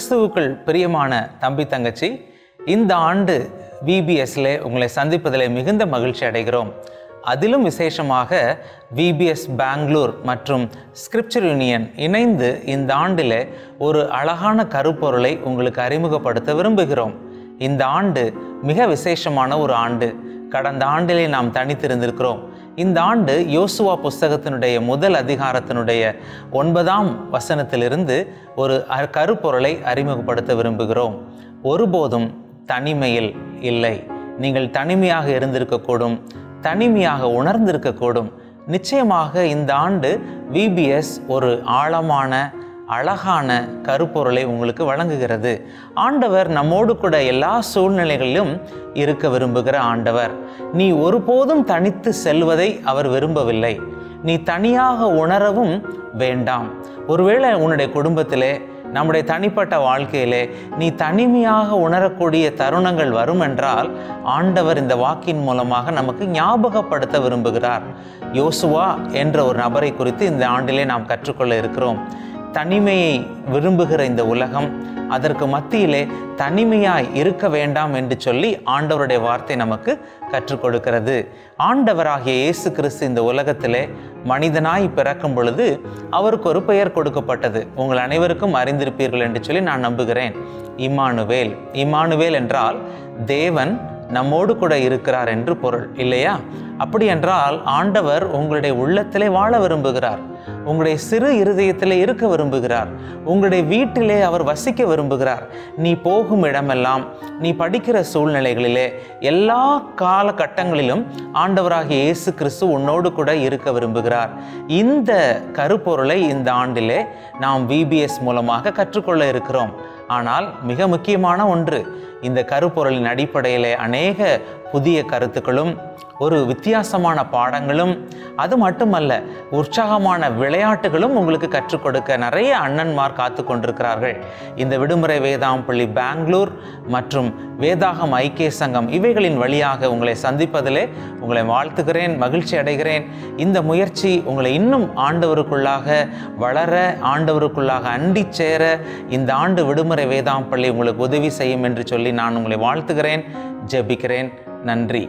கிறிஸ்துவுக்குள் பிரியமான தம்பி தங்கச்சி இந்த ஆண்டு விபிஎஸ்ல உங்களை சந்திப்பதில் மிகுந்த மகிழ்ச்சி அடைகிறோம் அதிலும் விசேஷமாக விபிஎஸ் பெங்களூர் மற்றும் ஸ்கிரிப்சர் யூனியன் இணைந்து இந்த ஆண்டில் ஒரு அழகான கருப்பொருளை உங்களுக்கு அறிமுகப்படுத்த விரும்புகிறோம் இந்த ஆண்டு மிக விசேஷமான ஒரு ஆண்டு கடந்த ஆண்டிலே நாம் தனித்திருந்திருக்கிறோம் இந்த ஆண்டு யோசுவா புஸ்தகத்தினுடைய முதல் அதிகாரத்தினுடைய ஒன்பதாம் வசனத்திலிருந்து ஒரு அ- கருப்பொருளை அறிமுகப்படுத்த விரும்புகிறோம் ஒருபோதும் தனிமையில் இல்லை நீங்கள் தனிமையாக இருந்திருக்கக்கூடும் தனிமையாக உணர்ந்திருக்கக்கூடும் நிச்சயமாக இந்த ஆண்டு விபிஎஸ் ஒரு ஆழமான அழகான கருப்பொருளை உங்களுக்கு வழங்குகிறது ஆண்டவர் நம்மோடு கூட எல்லா சூழ்நிலைகளிலும் இருக்க விரும்புகிற ஆண்டவர் நீ ஒருபோதும் தனித்து செல்வதை அவர் விரும்பவில்லை நீ தனியாக உணரவும் வேண்டாம் ஒருவேளை உன்னுடைய குடும்பத்திலே நம்முடைய தனிப்பட்ட வாழ்க்கையிலே நீ தனிமையாக உணரக்கூடிய தருணங்கள் வரும் என்றால் ஆண்டவர் இந்த வாக்கின் மூலமாக நமக்கு ஞாபகப்படுத்த விரும்புகிறார் யோசுவா என்ற ஒரு நபரை குறித்து இந்த ஆண்டிலே நாம் கற்றுக்கொள்ள இருக்கிறோம் தனிமையை விரும்புகிற இந்த உலகம் அதற்கு மத்தியிலே தனிமையாய் இருக்க வேண்டாம் என்று சொல்லி ஆண்டவருடைய வார்த்தை நமக்கு கற்றுக் கொடுக்கிறது ஆண்டவராகிய இயேசு கிறிஸ்து இந்த உலகத்திலே மனிதனாய் பிறக்கும் பொழுது அவருக்கு ஒரு பெயர் கொடுக்கப்பட்டது உங்கள் அனைவருக்கும் அறிந்திருப்பீர்கள் என்று சொல்லி நான் நம்புகிறேன் இம்மானுவேல் இம்மானுவேல் என்றால் தேவன் நம்மோடு கூட இருக்கிறார் என்று பொருள் இல்லையா அப்படி என்றால் ஆண்டவர் உங்களுடைய உள்ளத்திலே வாழ விரும்புகிறார் உங்களுடைய சிறு இருதயத்திலே இருக்க விரும்புகிறார் உங்களுடைய வீட்டிலே அவர் வசிக்க விரும்புகிறார் நீ போகும் இடமெல்லாம் நீ படிக்கிற சூழ்நிலைகளிலே எல்லா காலகட்டங்களிலும் ஆண்டவராகிய இயேசு கிறிஸ்து உன்னோடு கூட இருக்க விரும்புகிறார் இந்த கருப்பொருளை இந்த ஆண்டிலே நாம் விபிஎஸ் மூலமாக கற்றுக்கொள்ள இருக்கிறோம் ஆனால் மிக முக்கியமான ஒன்று இந்த கருப்பொருளின் அடிப்படையிலே அநேக புதிய கருத்துக்களும் ஒரு வித்தியாசமான பாடங்களும் அது மட்டுமல்ல உற்சாகமான விளையாட்டுகளும் உங்களுக்கு கற்றுக் கொடுக்க நிறைய அண்ணன்மார் காத்து கொண்டிருக்கிறார்கள் இந்த விடுமுறை வேதாம் பள்ளி பெங்களூர் மற்றும் வேதாகம் ஐக்கிய சங்கம் இவைகளின் வழியாக உங்களை சந்திப்பதிலே உங்களை வாழ்த்துகிறேன் மகிழ்ச்சி அடைகிறேன் இந்த முயற்சி உங்களை இன்னும் ஆண்டவருக்குள்ளாக வளர ஆண்டவருக்குள்ளாக அண்டி சேர இந்த ஆண்டு விடுமுறை வேதாம் பள்ளி உங்களுக்கு உதவி செய்யும் என்று சொல்லி நான் உங்களை வாழ்த்துகிறேன் ஜெபிக்கிறேன் நன்றி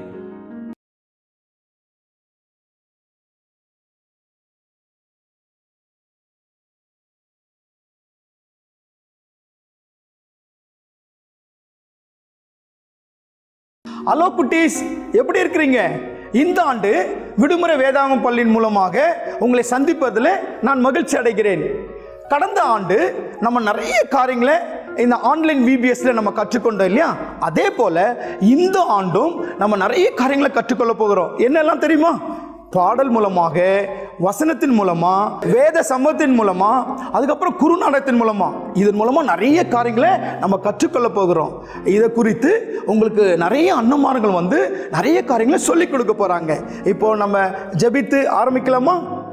ஹலோ குட்டீஸ் எப்படி இருக்கிறீங்க இந்த ஆண்டு விடுமுறை வேதாகம் பள்ளியின் மூலமாக உங்களை சந்திப்பதில் நான் மகிழ்ச்சி அடைகிறேன் கடந்த ஆண்டு நம்ம நிறைய காரியங்களை இந்த ஆன்லைன் விபிஎஸ்ல நம்ம கற்றுக்கொண்டோம் இல்லையா அதே போல இந்த ஆண்டும் நம்ம நிறைய காரியங்களை கற்றுக்கொள்ள போகிறோம் என்னெல்லாம் தெரியுமா பாடல் மூலமாக வசனத்தின் மூலமா வேத சமூகத்தின் மூலமா அதுக்கப்புறம் குறுநாடகத்தின் மூலமா இதன் மூலமா நிறைய காரியங்களை நம்ம கற்றுக்கொள்ள போகிறோம் இதை குறித்து உங்களுக்கு நிறைய அன்னமார்கள் வந்து நிறைய காரியங்களை சொல்லிக் கொடுக்க போறாங்க இப்போ நம்ம ஜெபித்து ஆரம்பிக்கலாமா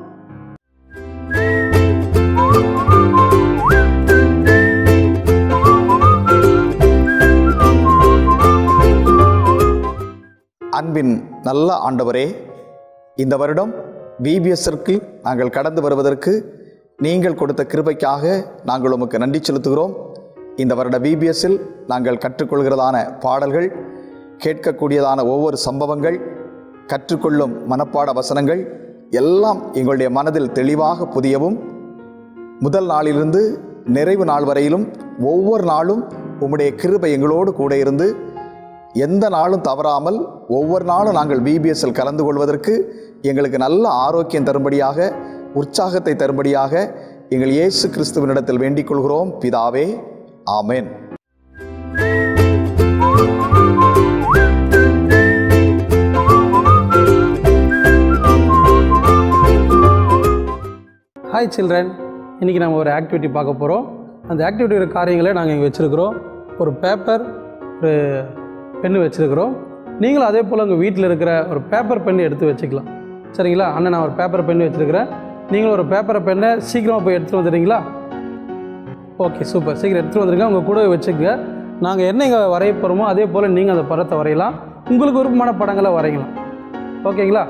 அன்பின் நல்ல ஆண்டவரே இந்த வருடம் விபிஎஸ்ஸிற்கு நாங்கள் கடந்து வருவதற்கு நீங்கள் கொடுத்த கிருபைக்காக நாங்கள் உமக்கு நன்றி செலுத்துகிறோம் இந்த வருட விபிஎஸ்ஸில் நாங்கள் கற்றுக்கொள்கிறதான பாடல்கள் கேட்கக்கூடியதான ஒவ்வொரு சம்பவங்கள் கற்றுக்கொள்ளும் மனப்பாட வசனங்கள் எல்லாம் எங்களுடைய மனதில் தெளிவாக புதியவும் முதல் நாளிலிருந்து நிறைவு நாள் வரையிலும் ஒவ்வொரு நாளும் உம்முடைய கிருபை எங்களோடு கூட இருந்து எந்த நாளும் தவறாமல் ஒவ்வொரு நாளும் நாங்கள் பிபிஎஸ்ஸில் கலந்து கொள்வதற்கு எங்களுக்கு நல்ல ஆரோக்கியம் தரும்படியாக உற்சாகத்தை தரும்படியாக எங்கள் இயேசு கிறிஸ்துவனிடத்தில் வேண்டிக் கொள்கிறோம் பிதாவே ஆமென் ஹாய் சில்ட்ரன் இன்றைக்கி நம்ம ஒரு ஆக்டிவிட்டி பார்க்க போகிறோம் அந்த ஆக்டிவிட்டியோட காரியங்களை நாங்கள் இங்கே வச்சுருக்கிறோம் ஒரு பேப்பர் ஒரு பென்னு வச்சுருக்கிறோம் நீங்களும் அதே போல் உங்கள் வீட்டில் இருக்கிற ஒரு பேப்பர் பென் எடுத்து வச்சுக்கலாம் சரிங்களா அண்ணன் நான் ஒரு பேப்பர் பென் வச்சுருக்கிறேன் நீங்களும் ஒரு பேப்பரை பெண்ணை சீக்கிரமாக போய் எடுத்துகிட்டு வந்துடுறீங்களா ஓகே சூப்பர் சீக்கிரம் எடுத்துகிட்டு வந்துருங்க உங்கள் கூட வச்சுக்கங்க நாங்கள் என்ன இங்கே வரைய போகிறோமோ அதே போல் நீங்கள் அந்த படத்தை வரையலாம் உங்களுக்கு விருப்பமான படங்களை வரையலாம் ஓகேங்களா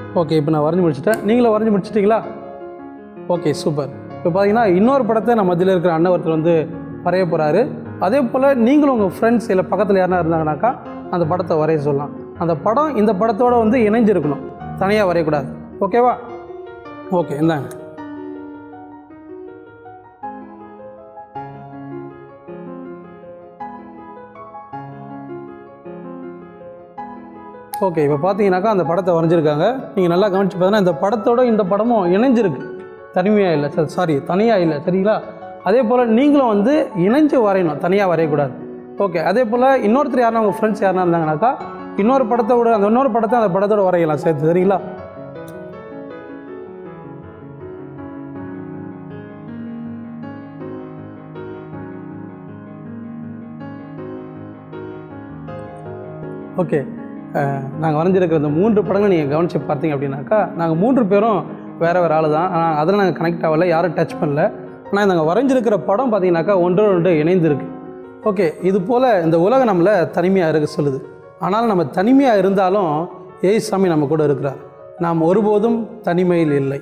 ஓகே இப்போ நான் வரைஞ்சி முடிச்சிட்டேன் நீங்களும் வரைஞ்சி முடிச்சிட்டிங்களா ஓகே சூப்பர் இப்போ பார்த்தீங்கன்னா இன்னொரு படத்தை நம்ம மத்தியில் இருக்கிற அண்ணன் ஒருத்தர் வந்து வரைய போகிறாரு அதே போல் நீங்களும் உங்கள் ஃப்ரெண்ட்ஸ் இல்லை பக்கத்தில் யாருனா இருந்தாங்கனாக்கா அந்த படத்தை வரைய சொல்லலாம் அந்த படம் இந்த படத்தோட வந்து இணைஞ்சிருக்கணும் தனியாக வரையக்கூடாது ஓகேவா ஓகே இந்தாங்க ஓகே இப்போ பார்த்தீங்கன்னாக்கா அந்த படத்தை வரைஞ்சிருக்காங்க நீங்கள் நல்லா கவனிச்சு பார்த்தீங்கன்னா இந்த படத்தோட இந்த படமும் இணைஞ்சிருக்கு தனிமையாக இல்லை சாரி தனியாக இல்லை சரிங்களா அதே போல் நீங்களும் வந்து இணைஞ்சு வரையணும் தனியாக வரையக்கூடாது ஓகே அதே போல் இன்னொருத்தர் யாருன்னா உங்கள் ஃப்ரெண்ட்ஸ் யாருன்னா இருந்தாங்கனாக்கா இன்னொரு படத்தோட அந்த இன்னொரு படத்தை அந்த படத்தோட வரையலாம் சேர்த்து சரிங்களா ஓகே நாங்கள் வரைஞ்சிருக்கிற இந்த மூன்று படங்களை நீங்கள் கவனித்து பார்த்தீங்க அப்படின்னாக்கா நாங்கள் மூன்று பேரும் வேறு வேறு ஆள் தான் ஆனால் அதில் நாங்கள் கனெக்ட் ஆகலை யாரும் டச் பண்ணல ஆனால் நாங்கள் வரைஞ்சிருக்கிற படம் பார்த்தீங்கன்னாக்கா ஒன்றோடு ஒன்று இணைந்திருக்கு ஓகே இது போல் இந்த உலகம் நம்மளை தனிமையாக இருக்க சொல்லுது ஆனால் நம்ம தனிமையாக இருந்தாலும் ஏய் சாமி நம்ம கூட இருக்கிறார் நாம் ஒருபோதும் தனிமையில் இல்லை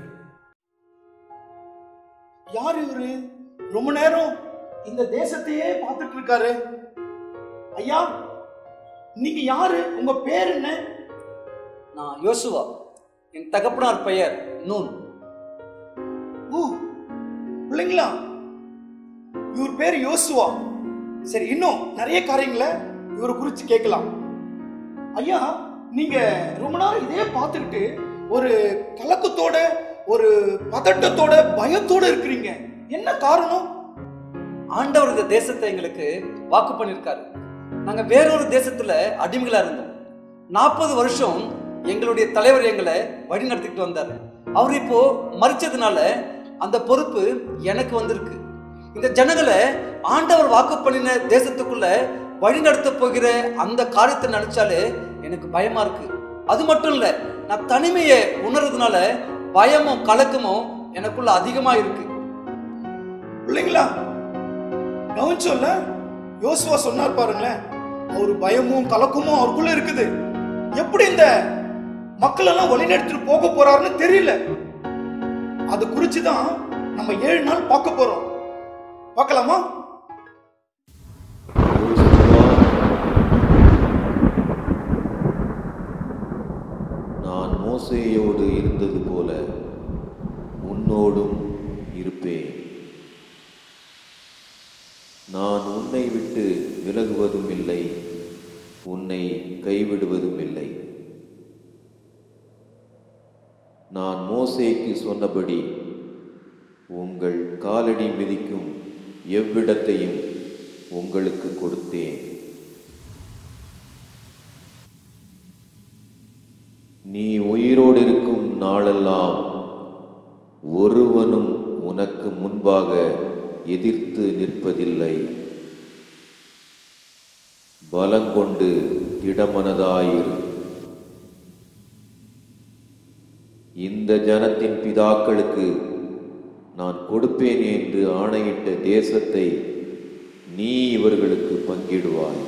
யார் இவரு ரொம்ப நேரம் இந்த தேசத்தையே பார்த்துட்டு இருக்காரு ஐயா நீங்க யாரு உங்க பேர் என்ன நான் யோசுவா என் தகப்பனார் பெயர் நூன் ஊ பிள்ளைங்களா இவர் பேர் யோசுவா சரி இன்னும் நிறைய காரியங்களை இவரை குறித்து கேட்கலாம் ஐயா நீங்க ரொம்ப நேரம் இதே பார்த்துக்கிட்டு ஒரு கலக்கத்தோட ஒரு பதட்டத்தோட பயத்தோட இருக்கிறீங்க என்ன காரணம் ஆண்டவர் இந்த தேசத்தை எங்களுக்கு வாக்கு பண்ணியிருக்காரு நாங்க வேறொரு தேசத்துல அடிமைகளா இருந்தோம் நாற்பது வருஷம் எங்களுடைய தலைவர் எங்களை வழி நடத்திட்டு வந்தார் அவர் இப்போ மறிச்சதுனால அந்த பொறுப்பு எனக்கு வந்திருக்கு இந்த ஜனங்களை ஆண்டவர் வாக்கு பண்ணின தேசத்துக்குள்ள வழி நடத்த போகிற அந்த காரியத்தை நினைச்சாலே எனக்கு பயமா இருக்கு அது மட்டும் இல்ல நான் தனிமையை உணர்றதுனால பயமும் கலக்கமும் எனக்குள்ள அதிகமா இருக்கு பிள்ளைங்களா கவனிச்சோம்ல யோசுவா சொன்னார் பாருங்களேன் அவரு பயமும் கலக்கமும் அவருக்குள்ள இருக்குது எப்படி இந்த மக்கள் எல்லாம் வழிநடத்திட்டு போக போறாருன்னு தெரியல அது குறிச்சு தான் நம்ம ஏழு நாள் பார்க்க போறோம் பார்க்கலாமா நான் மோசேயோடு இருந்தது போல உன்னோடும் இருப்பேன் நான் உன்னை விட்டு விலகுவதும் இல்லை உன்னை கைவிடுவதும் இல்லை நான் மோசேக்கு சொன்னபடி உங்கள் காலடி மிதிக்கும் எவ்விடத்தையும் உங்களுக்கு கொடுத்தேன் நீ உயிரோடு இருக்கும் நாளெல்லாம் ஒருவனும் உனக்கு முன்பாக எதிர்த்து நிற்பதில்லை பலங்கொண்டு திடமனதாயிரு இந்த ஜனத்தின் பிதாக்களுக்கு நான் கொடுப்பேன் என்று ஆணையிட்ட தேசத்தை நீ இவர்களுக்கு பங்கிடுவாய்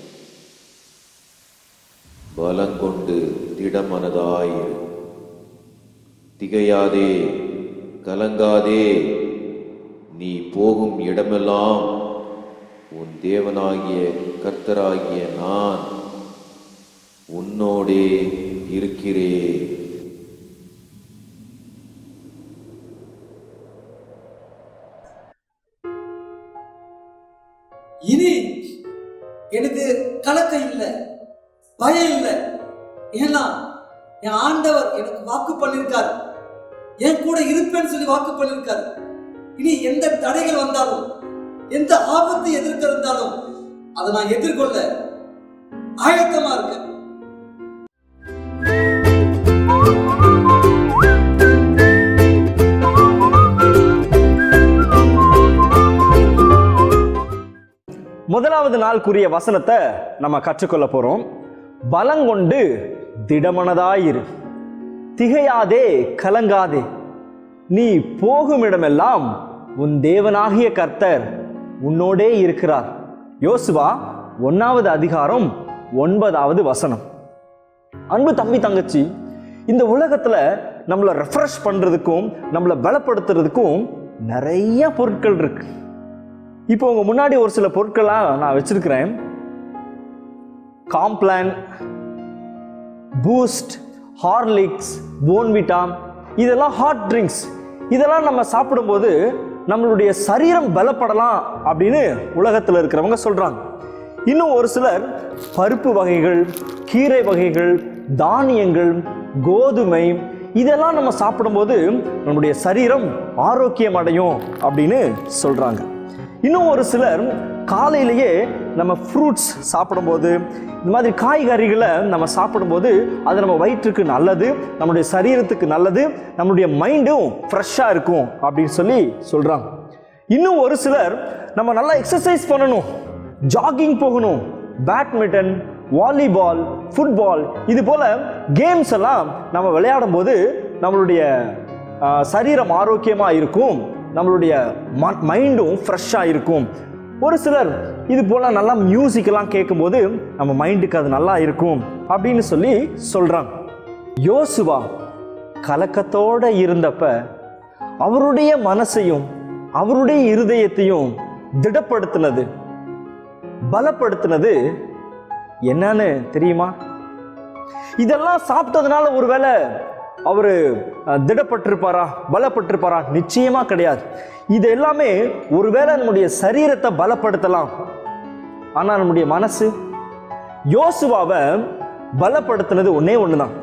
பலங்கொண்டு திடமனதாயிரு திகையாதே கலங்காதே நீ போகும் இடமெல்லாம் உன் தேவனாகிய கர்த்தராகிய நான் உன்னோடே இருக்கிறேன் இனி எனக்கு கலக்கம் இல்லை பயம் இல்லை ஏன்னா என் ஆண்டவர் எனக்கு வாக்கு பண்ணியிருக்காரு என் கூட இருப்பேன்னு சொல்லி வாக்கு பண்ணியிருக்காரு இனி எந்த தடைகள் வந்தாலும் எந்த ஆபத்து எதிர்க்க இருந்தாலும் அதை நான் எதிர்கொள்ள ஆயத்தமா இருக்கேன் முதலாவது நாளுக்குரிய வசனத்தை நம்ம கற்றுக்கொள்ள போறோம் பலங்கொண்டு திடமனதாயிரு திகையாதே கலங்காதே நீ போகும் இடமெல்லாம் உன் தேவனாகிய கர்த்தர் உன்னோடே இருக்கிறார் யோசுவா ஒன்னாவது அதிகாரம் ஒன்பதாவது வசனம் அன்பு தம்பி தங்கச்சி இந்த உலகத்தில் நம்மளை ரெஃப்ரெஷ் பண்ணுறதுக்கும் நம்மளை பலப்படுத்துறதுக்கும் நிறைய பொருட்கள் இருக்கு இப்போ உங்க முன்னாடி ஒரு சில பொருட்கள்லாம் நான் வச்சிருக்கிறேன் காம்ப்ளான் பூஸ்ட் ஹார்லிக்ஸ் போன்விட்டா இதெல்லாம் ஹாட் ட்ரிங்க்ஸ் இதெல்லாம் நம்ம சாப்பிடும்போது நம்மளுடைய சரீரம் பலப்படலாம் அப்படின்னு உலகத்தில் இருக்கிறவங்க சொல்றாங்க இன்னும் ஒரு சிலர் பருப்பு வகைகள் கீரை வகைகள் தானியங்கள் கோதுமை இதெல்லாம் நம்ம சாப்பிடும்போது நம்முடைய சரீரம் ஆரோக்கியம் அடையும் அப்படின்னு சொல்றாங்க இன்னும் ஒரு சிலர் காலையிலேயே நம்ம ஃப்ரூட்ஸ் சாப்பிடும்போது இந்த மாதிரி காய்கறிகளை நம்ம சாப்பிடும்போது அது நம்ம வயிற்றுக்கு நல்லது நம்முடைய சரீரத்துக்கு நல்லது நம்முடைய மைண்டும் ஃப்ரெஷ்ஷாக இருக்கும் அப்படின்னு சொல்லி சொல்கிறாங்க இன்னும் ஒரு சிலர் நம்ம நல்லா எக்ஸசைஸ் பண்ணணும் ஜாகிங் போகணும் பேட்மிண்டன் வாலிபால் ஃபுட்பால் இது போல கேம்ஸ் எல்லாம் நம்ம விளையாடும் போது நம்மளுடைய ஆஹ், சரீரம் ஆரோக்கியமாக இருக்கும் நம்மளுடைய மைண்டும் ஃப்ரெஷ்ஷாக இருக்கும் ஒரு சிலர் இது போல நல்லா மியூசிக்கெல்லாம் கேட்கும்போது நம்ம மைண்டுக்கு அது நல்லா இருக்கும் அப்படின்னு சொல்லி சொல்றாங்க யோசுவா கலக்கத்தோட இருந்தப்ப அவருடைய மனசையும் அவருடைய இருதயத்தையும் திடப்படுத்தினது பலப்படுத்தினது என்னன்னு தெரியுமா இதெல்லாம் சாப்பிட்டதுனால ஒருவேளை அவர் திடப்பட்டிருப்பாரா பலப்பட்டிருப்பாரா நிச்சயமா கிடையாது இது எல்லாமே ஒருவேளை நம்முடைய சரீரத்தை பலப்படுத்தலாம் ஆனா நம்முடைய மனசு யோசுவாவை பலப்படுத்தினது ஒண்ணே ஒண்ணுதான்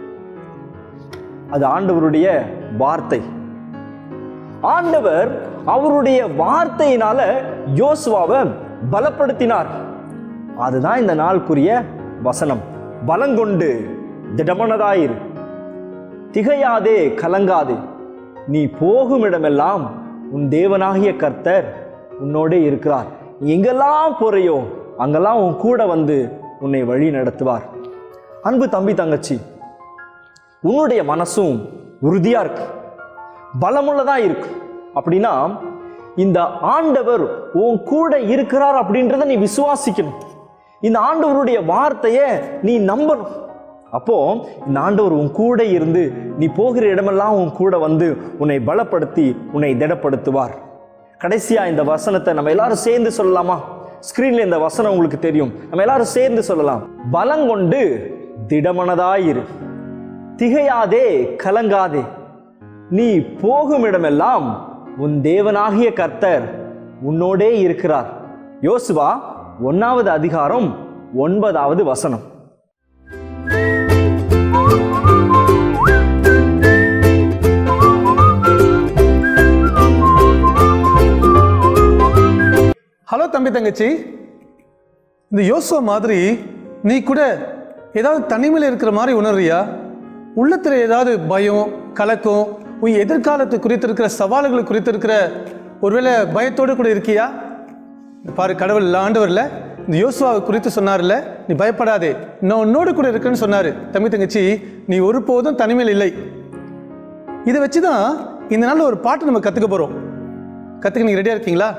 அது ஆண்டவருடைய வார்த்தை ஆண்டவர் அவருடைய வார்த்தையினால யோசுவாவை பலப்படுத்தினார் அதுதான் இந்த நாளுக்குரிய வசனம் பலங்கொண்டு திடமனதாயிரு திகையாதே கலங்காதே நீ போகும் இடமெல்லாம் உன் தேவனாகிய கர்த்தர் உன்னோடே இருக்கிறார் நீ எங்கெல்லாம் போறையோ அங்கெல்லாம் உன் கூட வந்து உன்னை வழி நடத்துவார் அன்பு தம்பி தங்கச்சி உன்னுடைய மனசும் உறுதியா இருக்கு பலமுள்ளதா இருக்கு அப்படின்னா இந்த ஆண்டவர் உன் கூட இருக்கிறார் அப்படின்றத நீ விசுவாசிக்கணும் இந்த ஆண்டவருடைய வார்த்தையை நீ நம்பணும் அப்போ இந்த ஆண்டவர் உன் கூட இருந்து நீ போகிற இடமெல்லாம் உன் கூட வந்து உன்னை பலப்படுத்தி உன்னை திடப்படுத்துவார் கடைசியா இந்த வசனத்தை நம்ம எல்லாரும் சேர்ந்து சொல்லலாமா ஸ்கிரீன்ல இந்த வசனம் உங்களுக்கு தெரியும் நம்ம எல்லாரும் சேர்ந்து சொல்லலாம் பலங்கொண்டு திடமனதாயிரு திகையாதே கலங்காதே நீ போகும் இடமெல்லாம் உன் தேவனாகிய கர்த்தர் உன்னோடே இருக்கிறார் யோசுவா ஒன்னாவது அதிகாரம் ஒன்பதாவது வசனம் ஹலோ தம்பி தங்கச்சி இந்த யோசுவா மாதிரி நீ கூட ஏதாவது தனிமையில் இருக்கிற மாதிரி உணர்றியா உள்ளத்தில் ஏதாவது பயம் கலக்கம் உன் எதிர்காலத்தை குறித்து இருக்கிற சவால்கள் குறித்து இருக்கிற ஒருவேளை பயத்தோடு கூட இருக்கியா பாரு கடவுள் இல்ல, ஆண்டவர்ல இந்த யோசுவாவை குறித்து சொன்னார்ல நீ பயப்படாதே நான் உன்னோடு கூட இருக்கேன்னு சொன்னாரு தம்பி தங்கச்சி நீ ஒருபோதும் தனிமையில் இல்லை இதை வச்சு தான் இந்த நாளில் ஒரு பாட்டு நம்ம கற்றுக்க போகிறோம் கற்றுக்க நீங்கள் ரெடியாக இருக்கீங்களா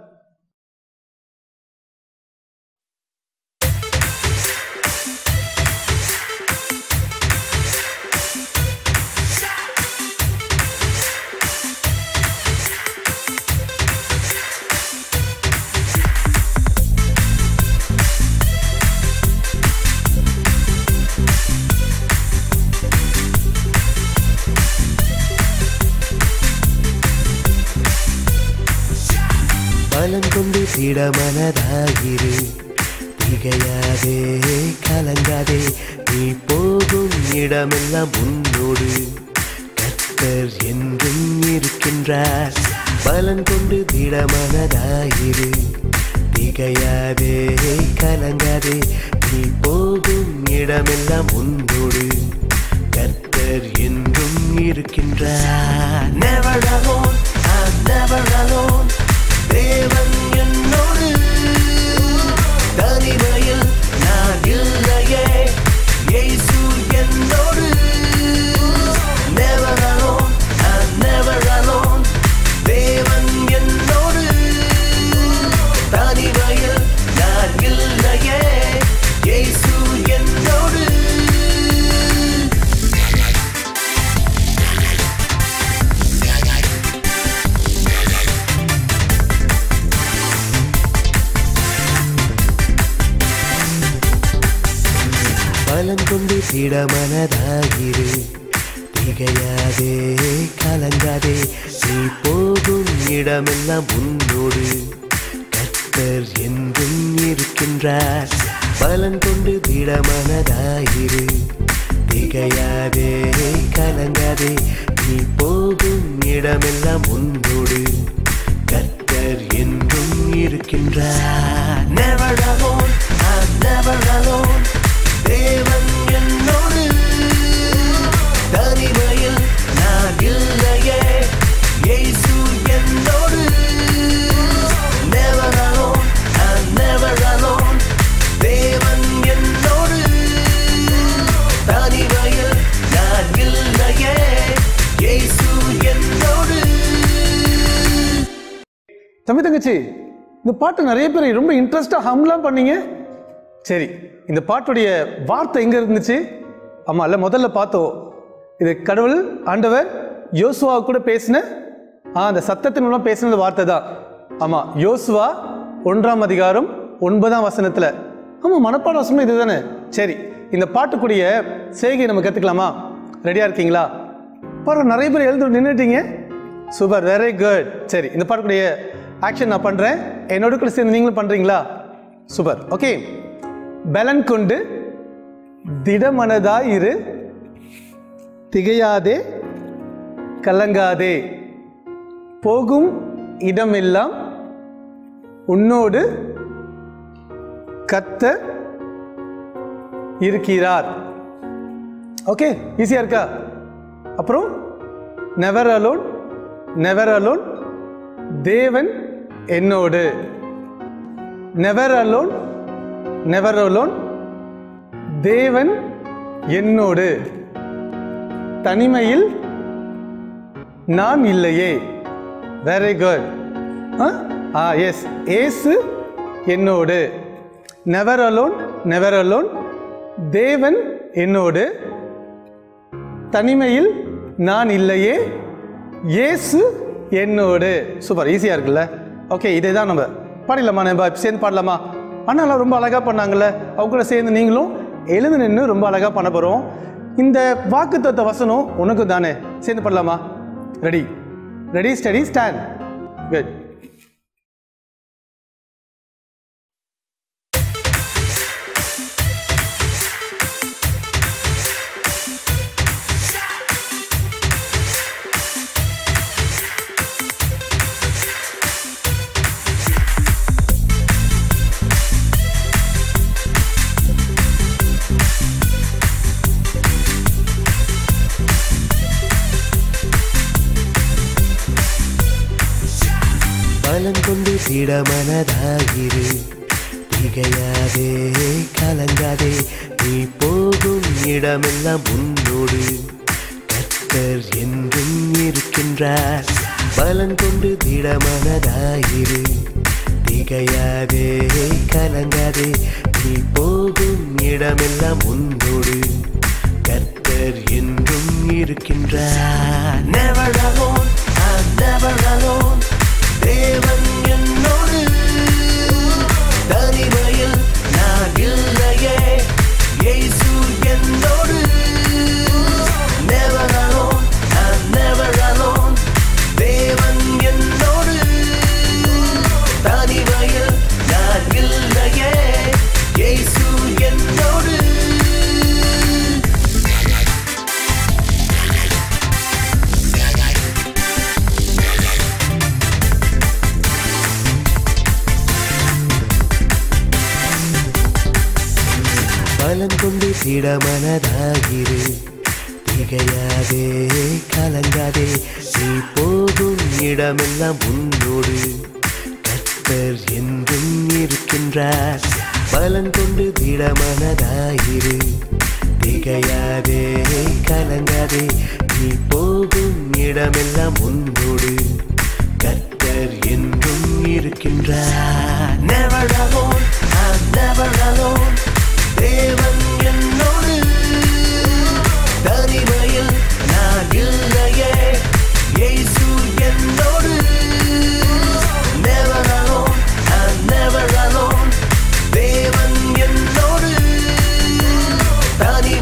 பலம் கொண்டு திடமனதாகிரு திகையாதே கலங்காதே நீ போகும் இடமெல்லாம் உன்னோடு கர்த்தர் என்றும் இருக்கின்றார் பலம் கொண்டு திடமனதாயிரு திகையாதே கலங்காதே நீ போகும் இடமெல்லாம் உன்னோடு கர்த்தர் என்றும் இருக்கின்றார் Never alone, I'm never alone. தேவன் என்னோடு தனிமையில் நான் இல்லையே இயேசு என்னோடு Never alone, I'm never alone. தேவன் என்னோடு தனிமையில் நான் இல்லையே இயேசு என்னோடு பலம் கொண்டு திடமனதாயிரு திகையாதே கலங்காதே நீ போகும் இடமெல்லாம் உன்னோடு கர்த்தர் என்றும் இருக்கின்றார் பலன் கொண்டு திடமனதாயிரு திகையாதே கலங்காதே நீ போகும் இடமெல்லாம் உன்னோடு கர்த்தர் என்றும் இருக்கின்றார் Never alone, I'm never alone. தேவன் என்னோடு தனிமையில் நான் இல்லையே இயேசு என்னோடு Never alone, I'm never alone. தேவன் என்னோடு தனிமையில் நான் இல்லையே இயேசு என்னோடு தம்பி தங்கச்சி இந்த பாட்டு நிறைய பேர் ரொம்ப இன்ட்ரெஸ்டாக ஹம்லாம் பண்ணீங்க சரி இந்த பாட்டுடைய வார்த்தை எங்கே இருந்துச்சு ஆமாம் இல்லை முதல்ல பார்த்தோம் இது கடவுள் ஆண்டவர் யோசுவா கூட பேசின ஆ அந்த சத்தத்தின் மூலம் பேசின வார்த்தை தான் ஆமாம் யோசுவா ஒன்றாம் அதிகாரம் ஒன்பதாம் வசனத்தில் ஆமாம் மனப்பாட வசனம் இது தானே சரி இந்த பாட்டுக்குரிய செய்கை நம்ம கற்றுக்கலாமா ரெடியாக இருக்கீங்களா பாருங்க நிறைய பேர் எழுந்து நின்றுட்டீங்க சூப்பர் வெரி குட் சரி இந்த பாட்டுக்குடைய ஆக்ஷன் நான் பண்ணுறேன் என்னோட கூட சேர்ந்து நீங்களும் பண்ணுறீங்களா சூப்பர் ஓகே பலன் கொண்டு திடமனதாய் இரு திகையாதே கலங்காதே போகும் இடமெல்லாம் உன்னோடு கத்த இருக்கிறார் ஓகே ஈஸியாக இருக்கா அப்புறம் நெவர் அலோன் நெவர் அலோன் தேவன் என்னோடு நெவர் அலோன் நெவர் அலோன் தேவன் என்னோடு தனிமையில் நான் இல்லையே வெரி குட் ஆ எஸ் ஏசு என்னோடு நெவர் அலோன் நெவர் அலோன் தேவன் என்னோடு தனிமையில் நான் இல்லையே இயேசு என்னோடு சூப்பர் ஈஸியாக இருக்குல்ல ஓகே இதே தான் நம்ம பாடிடலாமா நம்ம சேர்ந்து பாடலாமா அண்ணாலாம் ரொம்ப அழகாக பண்ணாங்கல்ல அவங்க கூட சேர்ந்து நீங்களும் எழுந்து நின்று ரொம்ப அழகாக பண்ண போகிறோம் இந்த வாக்குத்தத்த வசனம் உனக்கு தானே சேர்ந்து பாடலாமா ready ready steady stand good பலம் கொண்டு திடமனதாயிரு திகையாதே கலங்காதே நீ போகும் இடமெல்லாம் உன்னோடு கர்த்தர் என்றும் இருக்கின்றார் பலம் கொண்டு திடமனதாயிரு திகையாதே கலங்காதே நீ போகும் இடமெல்லாம் உன்னோடு கர்த்தர் என்றும் இருக்கின்றார் Never alone, I'm never alone. தேவன் என்னோடு தனிமையில் நான் இல்லையே இயேசு என்னோடு Never alone, I'm never alone. தேவன் என்னோடு தனிமையில் நான் இல்லையே இயேசு என்னோடு பலம் கொண்டு திடமனதாகிரு திகையாதே கலங்காதே நீ போகும் இடமெல்லாம் உன்னோடு கர்த்தர் என்றும் இருக்கின்றார் பலம் கொண்டு திடமனதாயிரு திகையாதே கலங்காதே நீ போகும் இடமெல்லாம் உன்னோடு கர்த்தர் என்றும் இருக்கின்றார் Never alone, I'm never alone. தேவன் என்னோடு தனிமையில் நான் இல்லையே இயேசு என்னோடு Never alone, I'm never alone. தேவன் என்னோடு தனி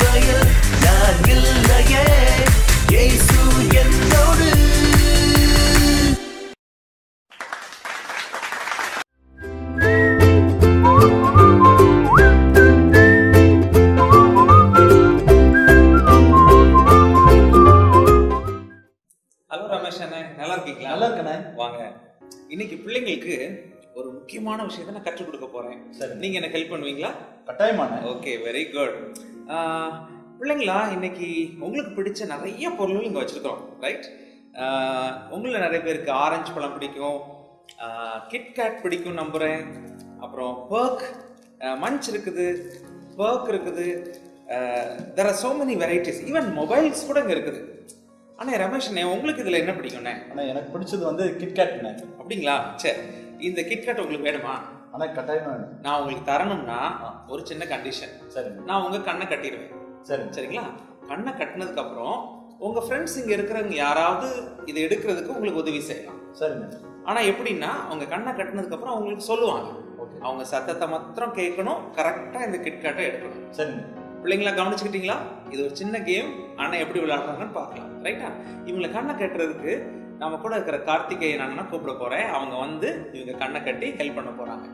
இன்னைக்கு பிள்ளைங்களுக்கு ஒரு முக்கியமான விஷயத்தை நான் கற்றுக் கொடுக்க போறேன் சரி. நீங்க எனக்கு ஹெல்ப் பண்ணுவீங்களா கட்டாயமான ஓகே வெரி குட் பிள்ளைங்களா இன்னைக்கு உங்களுக்கு பிடிச்ச நிறைய பொருள்கள் இங்கே வச்சிருக்கிறோம் ரைட் உங்கள நிறைய பேருக்கு ஆரஞ்சு பழம் பிடிக்கும் கிட்கேட் பிடிக்கும் நம்புறேன் அப்புறம் பர்க் மஞ்ச் இருக்குது பர்க் இருக்குது there are so many varieties even mobiles கூட இங்கே இருக்குது ஆனால் ரமேஷ் அண்ணே உங்களுக்கு இதில் என்ன பிடிக்கும்ண்ணே ஆனால் எனக்கு பிடிச்சது வந்து கிட்கேட்ண்ணே அப்படிங்களா சரி இந்த கிட்கேட் உங்களுக்கு வேணுமா ஆனால் கட்டாயமாக வேணும் நான் உங்களுக்கு தரணும்னா ஒரு சின்ன கண்டிஷன் சரிங்க நான் உங்க கண்ணை கட்டிடுவேன் சரி சரிங்களா கண்ணை கட்டினதுக்கு அப்புறம் உங்க ஃப்ரெண்ட்ஸ் இங்க இருக்கிறவங்க யாராவது இதை எடுக்கிறதுக்கு உங்களுக்கு உதவி செய்யலாம் சரிங்க ஆனா எப்படின்னா அவங்க கண்ணை கட்டினதுக்கு அப்புறம் அவங்களுக்கு சொல்லுவாங்க ஓகே அவங்க சத்தத்தை மாத்திரம் கேட்கணும் கரெக்டா இந்த கிட்காட்டை எடுக்கணும் சரிங்க பிள்ளைங்களா கவனிச்சுக்கிட்டீங்களா இது ஒரு சின்ன கேம் ஆனா எப்படி விளையாடுறாங்கன்னு பார்க்கலாம் ரைட்டா இவங்களை கண்ணை கட்டுறதுக்கு நம்ம கூட இருக்கிற கார்த்திகேயன் அண்ணனை கூப்பிட போறேன் அவங்க வந்து இவங்க கண்ணை கட்டி ஹெல்ப் பண்ண போறாங்க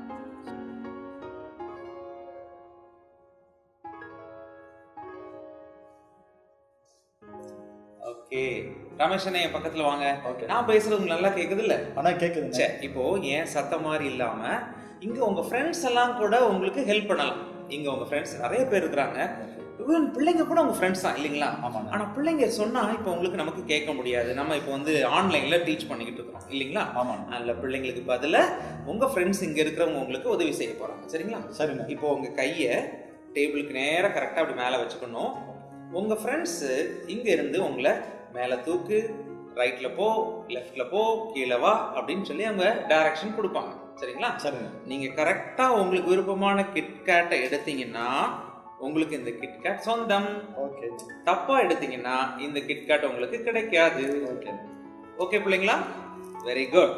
ஓகே ரமேஷனே என் பக்கத்துல வாங்க Okay. நான் பேசுறது உங்களுக்கு நல்லா கேக்குது இல்ல ஆனால் கேட்குதுங்க சரி இப்போ ஏன் சத்தம் மாதிரி இல்லாம இங்க உங்க ஃப்ரெண்ட்ஸ் எல்லாம் கூட உங்களுக்கு ஹெல்ப் பண்ணலாம் இங்க உங்க ஃப்ரெண்ட்ஸ் நிறைய பேர் இருக்கிறாங்க ஈவன் பிள்ளைங்க கூட உங்க ஃப்ரெண்ட்ஸ் தான் இல்லைங்களா ஆமாங்க. ஆனா பிள்ளைங்க சொன்னா இப்போ உங்களுக்கு நமக்கு கேட்க முடியாது நம்ம இப்போ வந்து ஆன்லைன்ல டீச் பண்ணிக்கிட்டு இருக்கோம் இல்லைங்களா ஆமாங்க அதுல பிள்ளைங்களுக்கு பதிலா உங்க ஃப்ரெண்ட்ஸ் இங்க இருக்கிறவங்க உங்களுக்கு உதவி செய்ய போறாங்க சரிங்களா சரிண்ணே இப்போ உங்க கையை டேபிளுக்கு நேரா கரெக்டா அப்படி மேல வச்சுக்கணும் உங்க ஃப்ரெண்ட்ஸ் இங்க இருந்து உங்களை மேல தூக்கு ரைட்ல போ லெஃப்ட்ல போ கீழே வா அப்படின்னு சொல்லி அவங்க டைரக்ஷன் கொடுப்பாங்க சரிங்களா சரிங்க நீங்க கரெக்டா உங்களுக்கு விருப்பமான கிட்கேட்டை எடுத்தீங்கன்னா உங்களுக்கு இந்த கிட்கேட் சொந்தம் ஓகே தப்பா எடுத்தீங்கன்னா இந்த கிட்கேட் உங்களுக்கு கிடைக்காது ஓகே ஓகே பிள்ளைங்களா வெரி குட்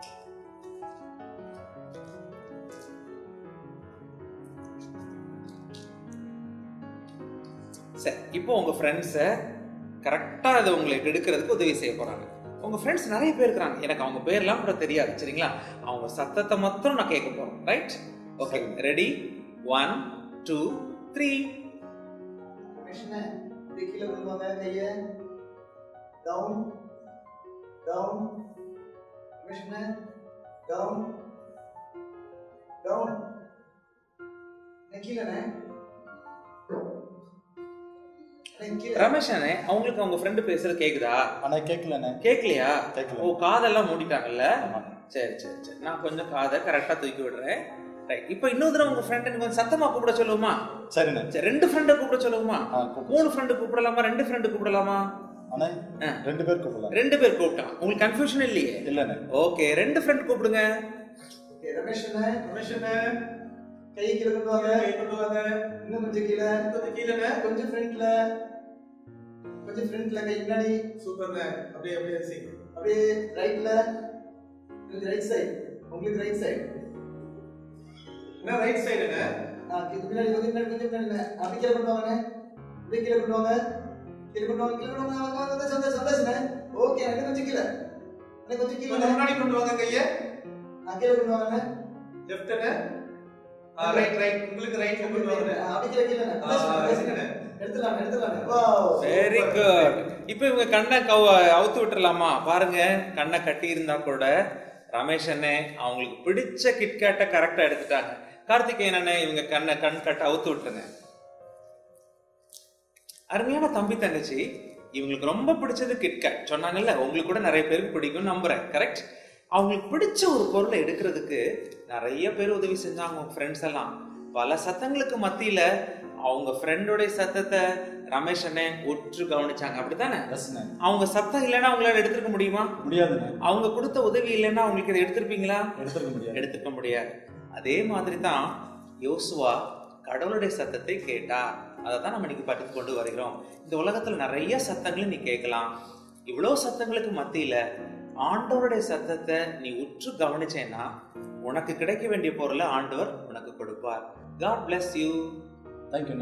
சரி இப்போ உங்க ஃப்ரெண்ட்ஸை கரெக்டா அதை உங்களுக்கு எடுக்கிறதுக்கு உதவி செய்ய போறாங்க உங்க ஃப்ரெண்ட்ஸ் நிறைய பேர் இருக்கிறாங்க எனக்கு அவங்க பேர்லாம் கூட தெரியாது சரிங்களா அவங்க சத்தத்தை மாத்திரம் நான் கேட்க போறேன் right okay ready one two three கீழே கொண்டு வாங்க கையை டவுன் டவுன் டவுன் டவுன் கீழே ரமேஷ் அண்ணே அவங்களுக்கு அவங்க ஃப்ரெண்டு பேசுறது கேக்குதா ஆனால் கேட்கலண்ணே கேட்கலையா கேட்கல. ஓ காதெல்லாம் மூடிட்டாங்கல்ல ஆமாங்க சரி சரி சரி நான் கொஞ்சம் காதை கரெக்டா தூக்கி விடுறேன் ரைட் இப்போ இன்னொரு தடவை உங்க ஃப்ரெண்ட் கொஞ்சம் சத்தமா கூப்பிட சொல்லுவோமா சரிண்ணே சரி ரெண்டு ஃப்ரெண்டை கூப்பிட சொல்லுவோமா ஆ கூப்பிடு மூணு ஃப்ரெண்டு கூப்பிடலாமா ரெண்டு ஃப்ரெண்டு கூப்பிடலாமா அண்ணே ஆ. ரெண்டு பேர் கூப்பிடலாம் ரெண்டு பேர் கூப்பிட்டான் உங்களுக்கு கன்ஃபியூஷன் இல்லையே இல்லைண்ணே ஓகே ரெண்டு ஃப்ரெண்ட் கூப்பிடுங்க ரமேஷ் ரமேஷ் கை கீழே கொண்டு வாங்க கை கொண்டு வாங்க இன்னும் கொஞ்சம் கீழே கொஞ்சம் கீழே கொஞ்சம் ஃப்ரண்ட்ல கொஞ்சம் ஃப்ரண்ட்ல கை முன்னாடி சூப்பர்ண்ணே அப்படியே அப்படியே செய்யுங்க அப்படியே ரைட்ல கொஞ்சம் ரைட் சைடு உங்களுக்கு ரைட் சைடு என்ன ரைட் சைடுண்ணே ஆ கொஞ்சம் பின்னாடி கொஞ்சம் பின்னாடி கொஞ்சம் பின்னாடி அப்படி கீழே கொண்டு வாங்கண்ணே அப்படியே கீழே கொண்டு வாங்க கீழே கொண்டு வாங்க கீழே கொண்டு வாங்க வாங்க வாங்க சந்தோஷம் சந்தோஷண்ணே ஓகே எனக்கு கொஞ்சம் கீழே எனக்கு கொஞ்சம் கீழே முன்னாடி கொண்டு வாங்க கையை ஆ கீழே கொண்டு வாங்கண்ணே லெஃப்ட்ண்ணே ரைட் ரைட் உங்களுக்கு ரைட்ல கொண்டு வாங்க அப்படி கீழே கீழே எடுத்துலாம் எடுத்துலாம் வாவ் வெரி குட் இப்போ இவங்க கண்ணை கவ அவுத்து விட்டுறலாமா பாருங்க கண்ணை கட்டி இருந்தா கூட ரமேஷ் அண்ணே அவங்களுக்கு பிடிச்ச கிட்கேட்டை கரெக்டா எடுத்துட்டாங்க கார்த்திகேயன் அண்ணே இவங்க கண்ணை கண் கட்ட அவுத்து விட்டுருங்க அருமையான தம்பி தங்கச்சி இவங்களுக்கு ரொம்ப பிடிச்சது கிட்கேட் சொன்னாங்கல்ல உங்களுக்கு கூட நிறைய பேருக்கு பிடிக்கும் நம்புறேன் கரெக்ட் அவங்களுக்கு பிடிச்ச ஒரு பொருளை எடுக்கிறதுக்கு நிறைய பேர் உதவி செஞ்சாங்க உங்க ஃப்ரெண்ட்ஸ் எல்லாம் பல சத்தங்களுக்கு மத்தியில அவங்க ஃப்ரெண்டோடைய சத்தத்தை ரமேஷ் அண்ணன் உற்று கவனிச்சாங்க அப்படித்தானே எஸ்ண்ணே அவங்க சத்தம் இல்லைன்னா அவங்களால எடுத்திருக்க முடியுமா முடியாதுண்ணே அவங்க கொடுத்த உதவி இல்லைன்னா அவங்களுக்கு இதை எடுத்திருப்பீங்களா எடுத்துக்க முடியாது எடுத்துக்க முடியாது அதே மாதிரி தான் யோசுவா கடவுளுடைய சத்தத்தை கேட்டார் அதை தான் நம்ம இன்னைக்கு படித்து கொண்டு வருகிறோம் இந்த உலகத்துல நிறைய சத்தங்களை நீ கேட்கலாம் இவ்வளோ சத்தங்களுக்கு மத்தியில ஆண்டவருடைய சத்தத்தை நீ உற்று கவனிச்சேன்னா உனக்கு கிடைக்க வேண்டிய பொருளை ஆண்டவர் உனக்கு கொடுப்பார் காட் bless யூ தேங்க்யூண்ணே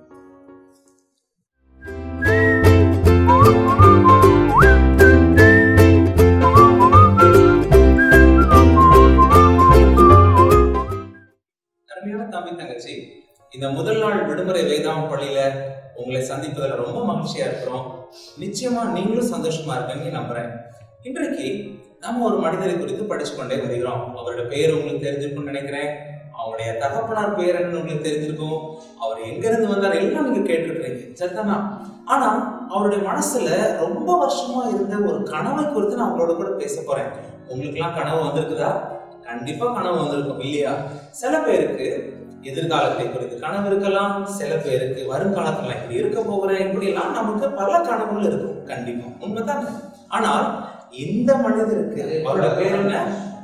அருமையான தம்பி தங்கச்சி இந்த முதல் நாள் விடுமுறை வேதாம் பள்ளியில உங்களை சந்திப்பதில் ரொம்ப மகிழ்ச்சியா இருக்கிறோம் நிச்சயமா நீங்களும் சந்தோஷமா இருப்பீங்கன்னு நம்புறேன் இன்றைக்கு நம்ம ஒரு மனிதரை குறித்து படிச்சு கொண்டே வருகிறோம் அவரோட பேர் உங்களுக்கு தெரிஞ்சிருக்கும்னு நினைக்கிறேன் அவருடைய தகப்பனார் பேர் என்னன்னு உங்களுக்கு தெரிஞ்சிருக்கும் அவர் எங்க இருந்து வந்தார் எல்லாம் நீங்க கேட்டிருக்கிறீங்க சரிதானா ஆனா அவருடைய மனசுல ரொம்ப வருஷமா இருந்த ஒரு கனவை குறித்து நான் உங்களோட கூட பேச போறேன் உங்களுக்கு எல்லாம் கனவு வந்திருக்குதா கண்டிப்பா கனவு வந்திருக்கும் இல்லையா சில பேருக்கு எதிர்காலத்தை குறித்து கனவு இருக்கலாம் சில பேருக்கு வருங்காலத்துல இப்படி இருக்க போகிறேன் இப்படி எல்லாம் நமக்கு பல கனவுகள் இருக்கும் கண்டிப்பா உண்மைதானே ஆனால் இந்த மனிதருக்கு அவரோட பேர் என்ன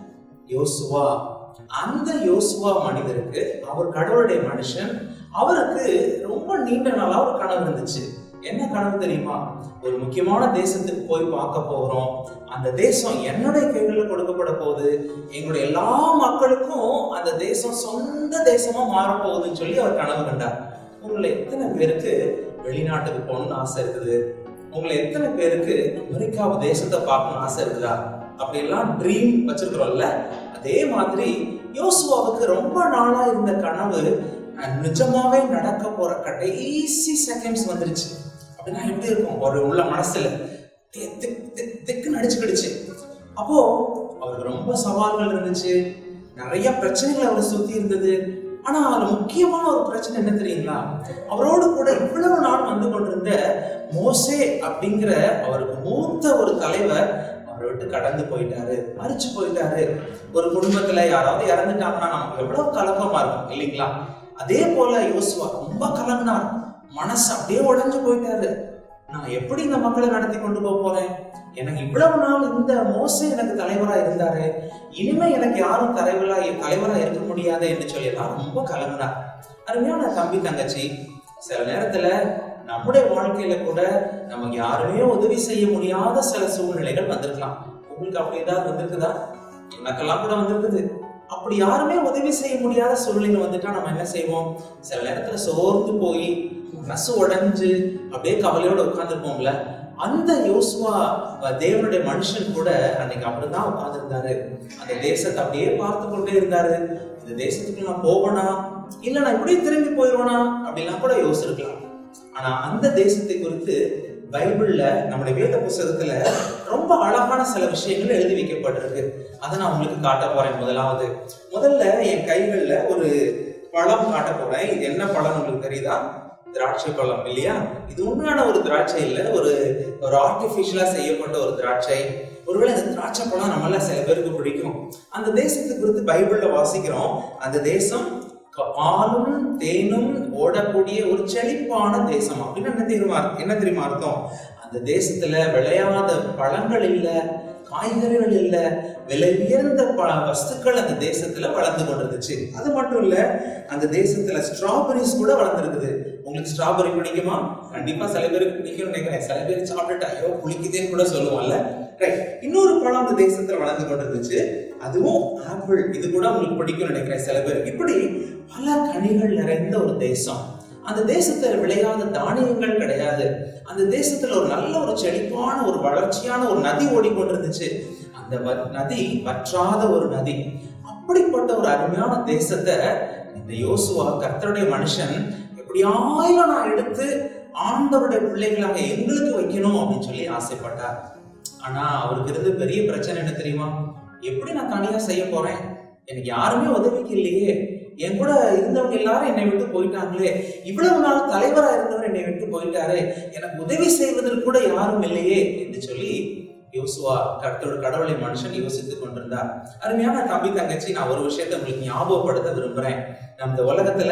யோசுவா அந்த யோசுவா மனிதருக்கு அவர் கடவுளுடைய மனுஷன் அவருக்கு ரொம்ப நீண்ட நாளா ஒரு கனவு இருந்துச்சு என்ன கனவு தெரியுமா ஒரு முக்கியமான தேசத்துக்கு போய் பார்க்க போகிறோம் அந்த தேசம் என்னுடைய கைகளில கொடுக்கப்பட போகுது எங்களுடைய எல்லா மக்களுக்கும் அந்த தேசம் சொந்த தேசமா மாறப் போகுதுன்னு சொல்லி அவர் கனவு கண்டார் உங்களை எத்தனை பேருக்கு வெளிநாட்டுக்கு போகணும்னு ஆசை இருக்குது உங்களை எத்தனை பேருக்கு அமெரிக்கா தேசத்தை பார்க்கணும்னு ஆசை இருக்குதா அப்படியெல்லாம் ட்ரீம் வச்சிருக்கிறோம்ல அதே மாதிரி யோசுவாவுக்கு ரொம்ப நாளா இருந்த கனவு அஹ், நிஜமாவே நடக்க போற கடைசி செகண்ட்ஸ் வந்துருச்சு அப்படின்னா எப்படி இருக்கும் ஒரு உள்ள மனசுல திக் திக் திக் திக்குன்னு அடிச்சுக்கிடுச்சு அப்போ அவருக்கு ரொம்ப சவால்கள் இருந்துச்சு நிறைய பிரச்சனைகள் அவரை சுத்தி இருந்தது ஆனா அதுல முக்கியமான ஒரு பிரச்சனை என்ன தெரியுங்களா அவரோடு கூட இவ்வளவு நாள் வந்து கொண்டிருந்த மோசே அப்படிங்கிற அவருக்கு மூத்த ஒரு தலைவர் அவரை விட்டு கடந்து போயிட்டாரு மறிச்சு போயிட்டாரு ஒரு குடும்பத்துல யாராவது இறந்துட்டாங்கன்னா நமக்கு எவ்வளவு கலக்கமா இருக்கும் இல்லைங்களா அதே போல யோசுவா ரொம்ப கலங்கினார் மனசு அப்படியே உடைஞ்சு போயிட்டாரு நான் எப்படி இந்த மக்களை நடத்தி கொண்டு போக போறேன் எனக்கு இவ்வளவு நாள் இந்த மோசே எனக்கு தலைவரா இருந்தாரு இனிமே எனக்கு யாரும் தலைவரா தலைவரா இருக்க முடியாது என்று சொல்லி எல்லாம் ரொம்ப கலங்கினார் அருமையான தம்பி தங்கச்சி சில நேரத்துல நம்முடைய வாழ்க்கையில கூட நமக்கு யாருமே உதவி செய்ய முடியாத சில சூழ்நிலைகள் வந்திருக்கலாம் உங்களுக்கு அப்படி ஏதாவது வந்திருக்குதா எனக்கெல்லாம் கூட வந்திருக்குது அப்படி யாருமே உதவி செய்ய முடியாத சூழ்நிலை வந்துட்டா நம்ம என்ன செய்வோம் சில நேரத்துல சோர்ந்து போய் மனசு உடைஞ்சு அப்படியே கவலையோட உட்கார்ந்துருப்போம்ல அந்த யோசுவா அஹ், தேவனுடைய மனுஷன் கூட அன்னைக்கு அப்படிதான் உட்கார்ந்துருந்தாரு அந்த தேசத்தை அப்படியே பார்த்து கொண்டே இருந்தாரு இந்த தேசத்துக்கு நான் போவேனா இல்ல நான் இப்படியே திரும்பி போயிடுவேனா அப்படிலாம் கூட யோசிச்சிருக்கலாம் ஆனா அந்த தேசத்தை குறித்து பைபிள்ல நம்முடைய வேத புஸ்தகத்துல ரொம்ப அழகான சில விஷயங்கள் எழுதி வைக்கப்பட்டிருக்கு அதை நான் உங்களுக்கு காட்ட போறேன் முதலாவது முதல்ல என் கைகள்ல ஒரு பழம் காட்ட போறேன் இது என்ன பழம் உங்களுக்கு தெரியுதா திராட்சை பழம் இல்லையா இது உண்மையான ஒரு திராட்சை இல்ல ஒரு ஒரு ஆர்டிபிஷியலா செய்யப்பட்ட ஒரு திராட்சை ஒருவேளை இந்த திராட்சை பழம் நம்மள சில பேருக்கு பிடிக்கும் அந்த தேசத்தை குறித்து பைபிள்ல வாசிக்கிறோம் அந்த தேசம் க- பாலும் தேனும் ஓடக்கூடிய ஒரு செழிப்பான தேசம் அப்படின்னு என்ன தெரியுமா என்ன தெரியுமா அர்த்தம் அந்த தேசத்துல விளையாத பழங்கள் இல்ல காய்கறிகள் இல்ல விலை உயர்ந்த ப வஸ்துக்கள் அந்த தேசத்துல வளர்ந்து கொண்டிருந்துச்சு அது மட்டும் இல்ல அந்த தேசத்துல ஸ்ட்ராபெரிஸ் கூட வளர்ந்துருக்குது உங்களுக்கு ஸ்ட்ராபெரி பிடிக்குமா கண்டிப்பா சில பேருக்கு பிடிக்கும்னு நினைக்கிறேன் சில பேர் சாப்பிட்டுட்டு ஐயோ புளிக்குதேன்னு கூட சொல்லுவோம்ல ரைட் இன்னொரு பழம் அந்த தேசத்துல வளர்ந்து கொண்டிருந்துச்சு அதுவும் ஆப்பிள் இது கூட உங்களுக்கு பிடிக்கும்னு நினைக்கிறேன் சில பேர் இப்படி பல கனிகள் நிறைந்த ஒரு தேசம் அந்த தேசத்துல விளையாத தானியங்கள் கிடையாது அந்த தேசத்துல ஒரு நல்ல ஒரு செழிப்பான ஒரு வளர்ச்சியான ஒரு நதி ஓடிக்கொண்டிருந்துச்சு அந்த வ- நதி வற்றாத ஒரு நதி அப்படிப்பட்ட ஒரு அருமையான தேசத்தை இந்த யோசுவா கர்த்தருடைய மனுஷன் எப்படியாயிலும் நான் எடுத்து ஆண்டவருடைய பிள்ளைகளாக எங்களுக்கு வைக்கணும் அப்படின்னு சொல்லி ஆசைப்பட்டார் ஆனா அவருக்கு இருந்த பெரிய பிரச்சனை என்ன தெரியுமா எப்படி நான் தனியா செய்ய போறேன் எனக்கு யாருமே உதவிக்கு இல்லையே என் கூட இருந்தவங்க எல்லாரும் என்னை விட்டு போயிட்டாங்களே இவ்வளவு நாள் தலைவரா இருந்தவர் என்னை விட்டு போயிட்டாரே எனக்கு உதவி செய்வதற்கு கூட யாரும் இல்லையே என்று சொல்லி யோசுவா கர்த்தரோட கடவுளை மனுஷன் யோசித்துக் கொண்டிருந்தார் அருமையான தம்பி தங்கச்சி நான் ஒரு விஷயத்தை உங்களுக்கு ஞாபகப்படுத்த விரும்புறேன் நம்ம இந்த உலகத்துல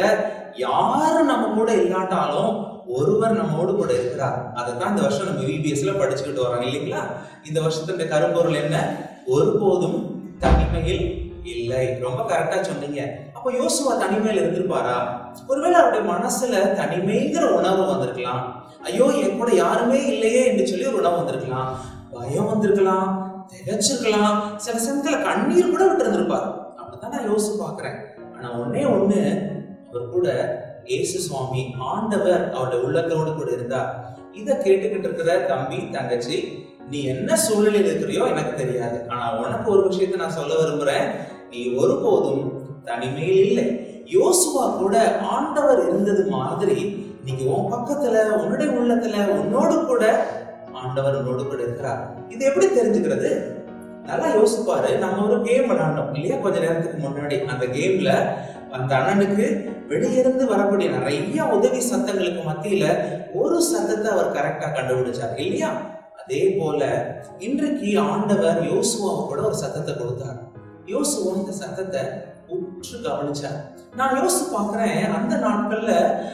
யாரு நம்ம கூட இல்லாட்டாலும் ஒருவர் நம்மோடு கூட இருக்கிறார் அதை தான் இந்த வருஷம் நம்ம விபிஎஸ்ல படிச்சுக்கிட்டு வரோம் இல்லைங்களா இந்த வருஷத்துடைய கருப்பொருள் என்ன ஒருபோதும் தனிமையில் இல்லை ரொம்ப கரெக்டா சொன்னீங்க அப்போ யோசுவா தனிமையில இருந்திருப்பாரா ஒருவேளை அவருடைய மனசுல தனிமைங்கிற உணர்வு வந்திருக்கலாம் ஐயோ என் கூட யாருமே இல்லையே என்று சொல்லி ஒரு உணவு வந்திருக்கலாம் பயம் வந்திருக்கலாம் திகச்சிருக்கலாம் சில சமயத்துல கண்ணீர் கூட விட்டு இருந்திருப்பார் அப்படித்தான் நான் யோசிச்சு பார்க்கிறேன் ஆனா ஒண்ணே ஒண்ணு அவர் கூட இயேசு சுவாமி ஆண்டவர் அவருடைய உள்ளத்தோடு கூட இருந்தார் இதை கேட்டுக்கிட்டு இருக்கிற தம்பி தங்கச்சி நீ என்ன சூழ்நிலையில் இருக்கிறியோ எனக்கு தெரியாது ஆனா உனக்கு ஒரு விஷயத்தை நான் சொல்ல விரும்புறேன் நீ ஒருபோதும் தனிமையில் இல்லை யோசுவா கூட ஆண்டவர் இருந்தது மாதிரி நீங்க உன் பக்கத்துல உன்னுடைய உள்ளத்துல உன்னோடு கூட ஆண்டவர் உன்னோடு கூட இருக்கிறார் இது எப்படி தெரிஞ்சுக்கிறது நல்லா யோசிப்பாரு நம்ம ஒரு கேம் விளையாண்டோம் இல்லையா கொஞ்ச நேரத்துக்கு முன்னாடி அந்த கேம்ல அந்த அண்ணனுக்கு வெளியிருந்து வரக்கூடிய நிறைய உதவி சத்தங்களுக்கு மத்தியில ஒரு சத்தத்தை அவர் கரெக்டா கண்டுபிடிச்சார் இல்லையா அதே போல இன்றைக்கு ஆண்டவர் யோசுவாவுக்கு கூட ஒரு சத்தத்தை கொடுத்தார் யோசுவா இந்த சத்தத்தை உற்று கவனிச்சார் நான் யோசிச்சு பார்க்கிறேன் அந்த நாட்கள்ல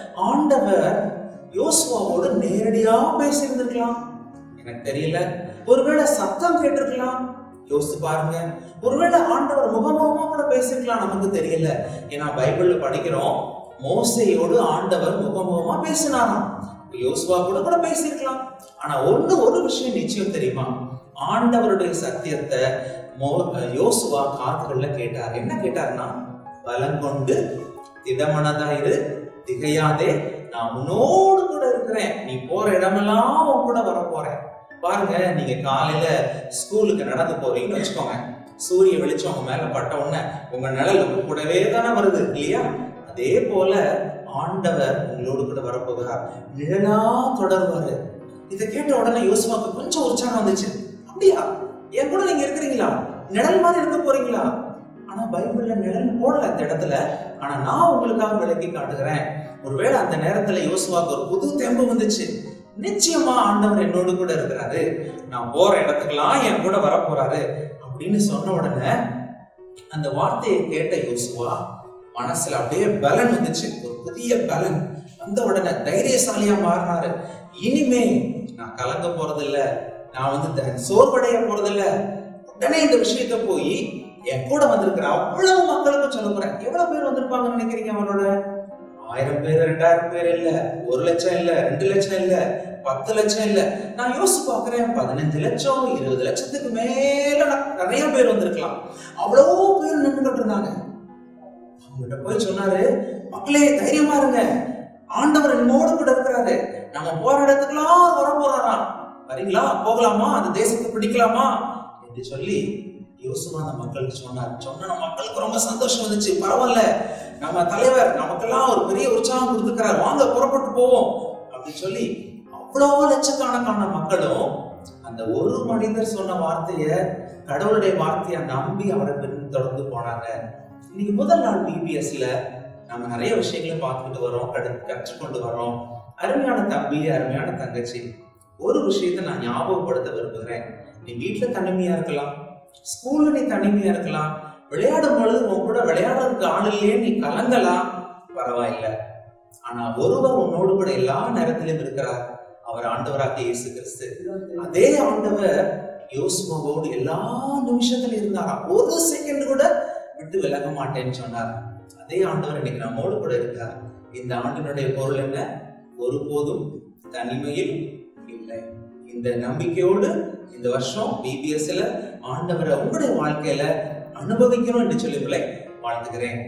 ஆண்டவர் யோசுவாவோடு நேரடியா பேசியிருந்திருக்கலாம் எனக்கு தெரியல ஒருவேளை சத்தம் கேட்டிருக்கலாம் யோசிச்சு பாருங்க ஒருவேளை ஆண்டவர் முகமுகமா கூட பேசிருக்கலாம் நமக்கு தெரியல ஏன்னா பைபிள்ல படிக்கிறோம் மோசையோடு ஆண்டவர் முகமுகமா பேசினாராம் யோசுவா கூட கூட பேசியிருக்கலாம் ஆனா ஒண்ணு ஒரு விஷயம் நிச்சயம் தெரியுமா ஆண்டவருடைய சத்தியத்தை மோ- யோசுவா காதுகள்ல கேட்டார் என்ன கேட்டார்னா பலம் கொண்டு திடமனதாயிரு திகையாதே நான் உன்னோடு கூட இருக்கிறேன் நீ போற இடமெல்லாம் உன் கூட வர போறேன் பாருங்க நீங்க காலையில ஸ்கூலுக்கு நடந்து போறீங்கன்னு வச்சுக்கோங்க சூரிய வெளிச்சம் உங்க மேல பட்ட உடனே உங்க நிழல் உங்க கூடவே தானே வருது இல்லையா அதே போல ஆண்டவர் உங்களோடு கூட வரப்போகிறார் நிழலா தொடர்வாரு இதை கேட்ட உடனே யோசுவாக்கு கொஞ்சம் உற்சாகம் வந்துச்சு அப்படியா என் கூட நீங்க இருக்கிறீங்களா நிழல் மாதிரி இருக்க போறீங்களா ஆனா பைபிள்ல நிழல் போடல அந்த இடத்துல ஆனா நான் உங்களுக்காக விளக்கி காட்டுகிறேன் ஒருவேளை அந்த நேரத்துல யோசுவாக்கு ஒரு புது தெம்பு வந்துச்சு நிச்சயமா ஆண்டவர் என்னோடு கூட இருக்கிறாரு நான் போற இடத்துக்கெல்லாம் என் கூட வர போறாரு அப்படின்னு சொன்ன உடனே அந்த வார்த்தையை கேட்ட யோசுவா மனசுல அப்படியே பலன் வந்துச்சு ஒரு புதிய பலன் வந்த உடனே தைரியசாலியா மாறினாரு இனிமே நான் கலங்க போறதில்ல நான் வந்து த- சோர்வடைய போறதில்ல உடனே இந்த விஷயத்த போய் என் கூட வந்திருக்கிற அவ்வளவு மக்களுக்கும் சொல்ல போறேன் எவ்வளவு பேர் வந்திருப்பாங்கன்னு நினைக்கிறீங்க அவரோட ஆயிரம் பேர் ரெண்டாயிரம் பேர் இல்ல ஒரு லட்சம் இல்ல ரெண்டு லட்சம் இல்ல பத்து லட்சம் இல்ல நான் யோசிச்சு பார்க்கிறேன் பதினஞ்சு லட்சம் இருபது லட்சத்துக்கு மேல ந- நிறைய பேர் வந்திருக்கலாம் அவ்வளோ பேர் நின்றுகிட்டு இருந்தாங்க அவங்ககிட்ட போய் சொன்னாரு மக்களே தைரியமா இருங்க ஆண்டவர் என்னோடு கூட இருக்கிறாரு நம்ம போற இடத்துக்குலாம் வர போறாராம் வரீங்களா போகலாமா அந்த தேசத்தை பிடிக்கலாமா என்று சொல்லி யோசுவா அந்த மக்களுக்கு சொன்னார் சொன்ன மக்களுக்கு ரொம்ப சந்தோஷம் வந்துச்சு பரவாயில்ல நம்ம தலைவர் நமக்கெல்லாம் ஒரு பெரிய உற்சாகம் கொடுத்துக்கிறார் வாங்க புறப்பட்டு போவோம் அப்படின்னு சொல்லி அவ்வளோ லட்சக்கணக்கான மக்களும் அந்த ஒரு மனிதர் சொன்ன வார்த்தைய கடவுளுடைய வார்த்தையை நம்பி அவரை பின் தொடர்ந்து போனாங்க இன்னைக்கு முதல் நாள் பிபிஎஸ்ல நம்ம நிறைய விஷயங்களை பார்த்துக்கிட்டு வரோம் கடு- கற்றுக்கொண்டு வரோம் அருமையான தம்பி அருமையான தங்கச்சி ஒரு விஷயத்தை நான் ஞாபகப்படுத்த விரும்புகிறேன் நீ வீட்டுல தனிமையா இருக்கலாம் ஸ்கூல்ல நீ தனிமையா இருக்கலாம் விளையாடும் பொழுது உன் கூட விளையாடுறதுக்கு ஆள் இல்லையே நீ கலங்கலாம் பரவாயில்ல ஆனா ஒருவர் உன்னோடு கூட எல்லா நேரத்திலும் இருக்கிறார் அவர் ஆண்டவராக இயேசு கிறிஸ்து அதே ஆண்டவர் யோசுவாவோடு எல்லா நிமிஷத்திலும் இருந்தாராம் ஒரு செகண்ட் கூட விட்டு விலக மாட்டேன்னு சொன்னார் அதே ஆண்டவர் இன்னைக்கு நம்மோடு கூட இருக்கிறார் இந்த ஆண்டினுடைய பொருள் என்ன ஒருபோதும் தனிமையில் இல்லை இந்த நம்பிக்கையோடு இந்த வருஷம் பிபிஎஸ்ல ஆண்டவரை உங்களுடைய வாழ்க்கையில அனுபவிக்கணும் என்று சொல்லி உங்களை வாழ்த்துகிறேன்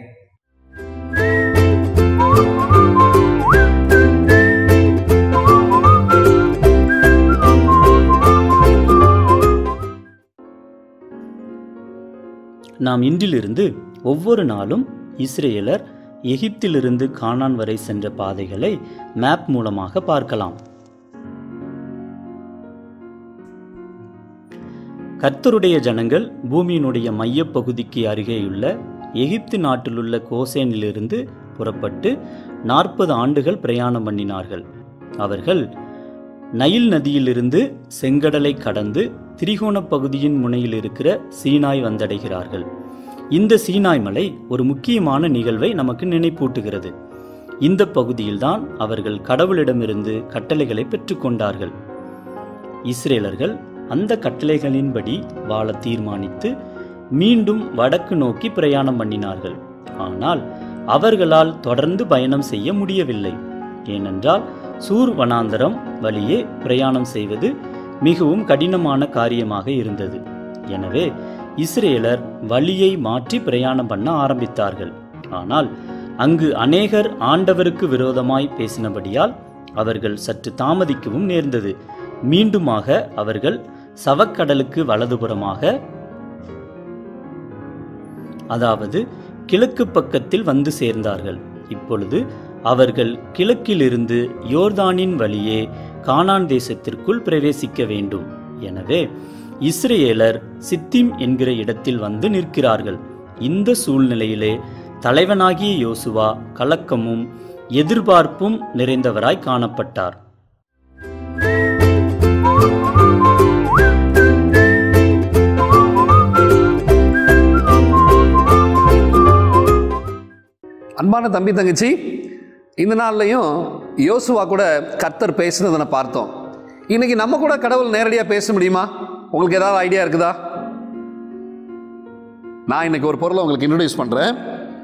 நாம் இன்றிலிருந்து ஒவ்வொரு நாளும் இஸ்ரேலர் எகிப்திலிருந்து கானான் வரை சென்ற பாதைகளை மேப் மூலமாக பார்க்கலாம் கர்த்தருடைய ஜனங்கள் பூமியினுடைய மையப்பகுதிக்கு அருகேயுள்ள எகிப்து நாட்டிலுள்ள கோசேனிலிருந்து புறப்பட்டு நாற்பது ஆண்டுகள் பிரயாணம் பண்ணினார்கள் அவர்கள் நைல் நதியிலிருந்து செங்கடலை கடந்து திரிகோண பகுதியின் முனையில் இருக்கிற சீனாய் வந்தடைகிறார்கள் இந்த சீனாய் மலை ஒரு முக்கியமான நிகழ்வை நமக்கு நினைப்பூட்டுகிறது இந்த பகுதியில்தான் அவர்கள் கடவுளிடமிருந்து கட்டளைகளை பெற்றுக்கொண்டார்கள் இஸ்ரேலர்கள் அந்த கட்டளைகளின்படி வாழ தீர்மானித்து மீண்டும் வடக்கு நோக்கி பிரயாணம் பண்ணினார்கள் ஆனால் அவர்களால் தொடர்ந்து பயணம் செய்ய முடியவில்லை ஏனென்றால் சூர் வனாந்தரம் வழியே பிரயாணம் செய்வது மிகவும் கடினமான காரியமாக இருந்தது எனவே இஸ்ரேலர் வழியை மாற்றி பிரயாணம் பண்ண ஆரம்பித்தார்கள் ஆனால் அங்கு அநேகர் ஆண்டவருக்கு விரோதமாய் பேசினபடியால் அவர்கள் சற்று தாமதிக்கவும் நேர்ந்தது மீண்டுமாக அவர்கள் சவக்கடலுக்கு வலதுபுறமாக அதாவது கிழக்கு பக்கத்தில் வந்து சேர்ந்தார்கள் இப்பொழுது அவர்கள் கிழக்கிலிருந்து யோர்தானின் வழியே கானான் தேசத்திற்குள் பிரவேசிக்க வேண்டும் எனவே இஸ்ரேலர் சித்திம் என்கிற இடத்தில் வந்து நிற்கிறார்கள் இந்த சூழ்நிலையிலே தலைவனாகிய யோசுவா கலக்கமும் எதிர்பார்ப்பும் நிறைந்தவராய் காணப்பட்டார் அன்பான தம்பி தங்கச்சி இந்த நாள்லையும் யோசுவா கூட கர்த்தர் பேசுனதை நான் பார்த்தோம் இன்னைக்கு நம்ம கூட கடவுள் நேரடியாக பேச முடியுமா உங்களுக்கு ஏதாவது ஐடியா இருக்குதா நான் இன்னைக்கு ஒரு பொருளை உங்களுக்கு இன்ட்ரடியூஸ் பண்ணுறேன்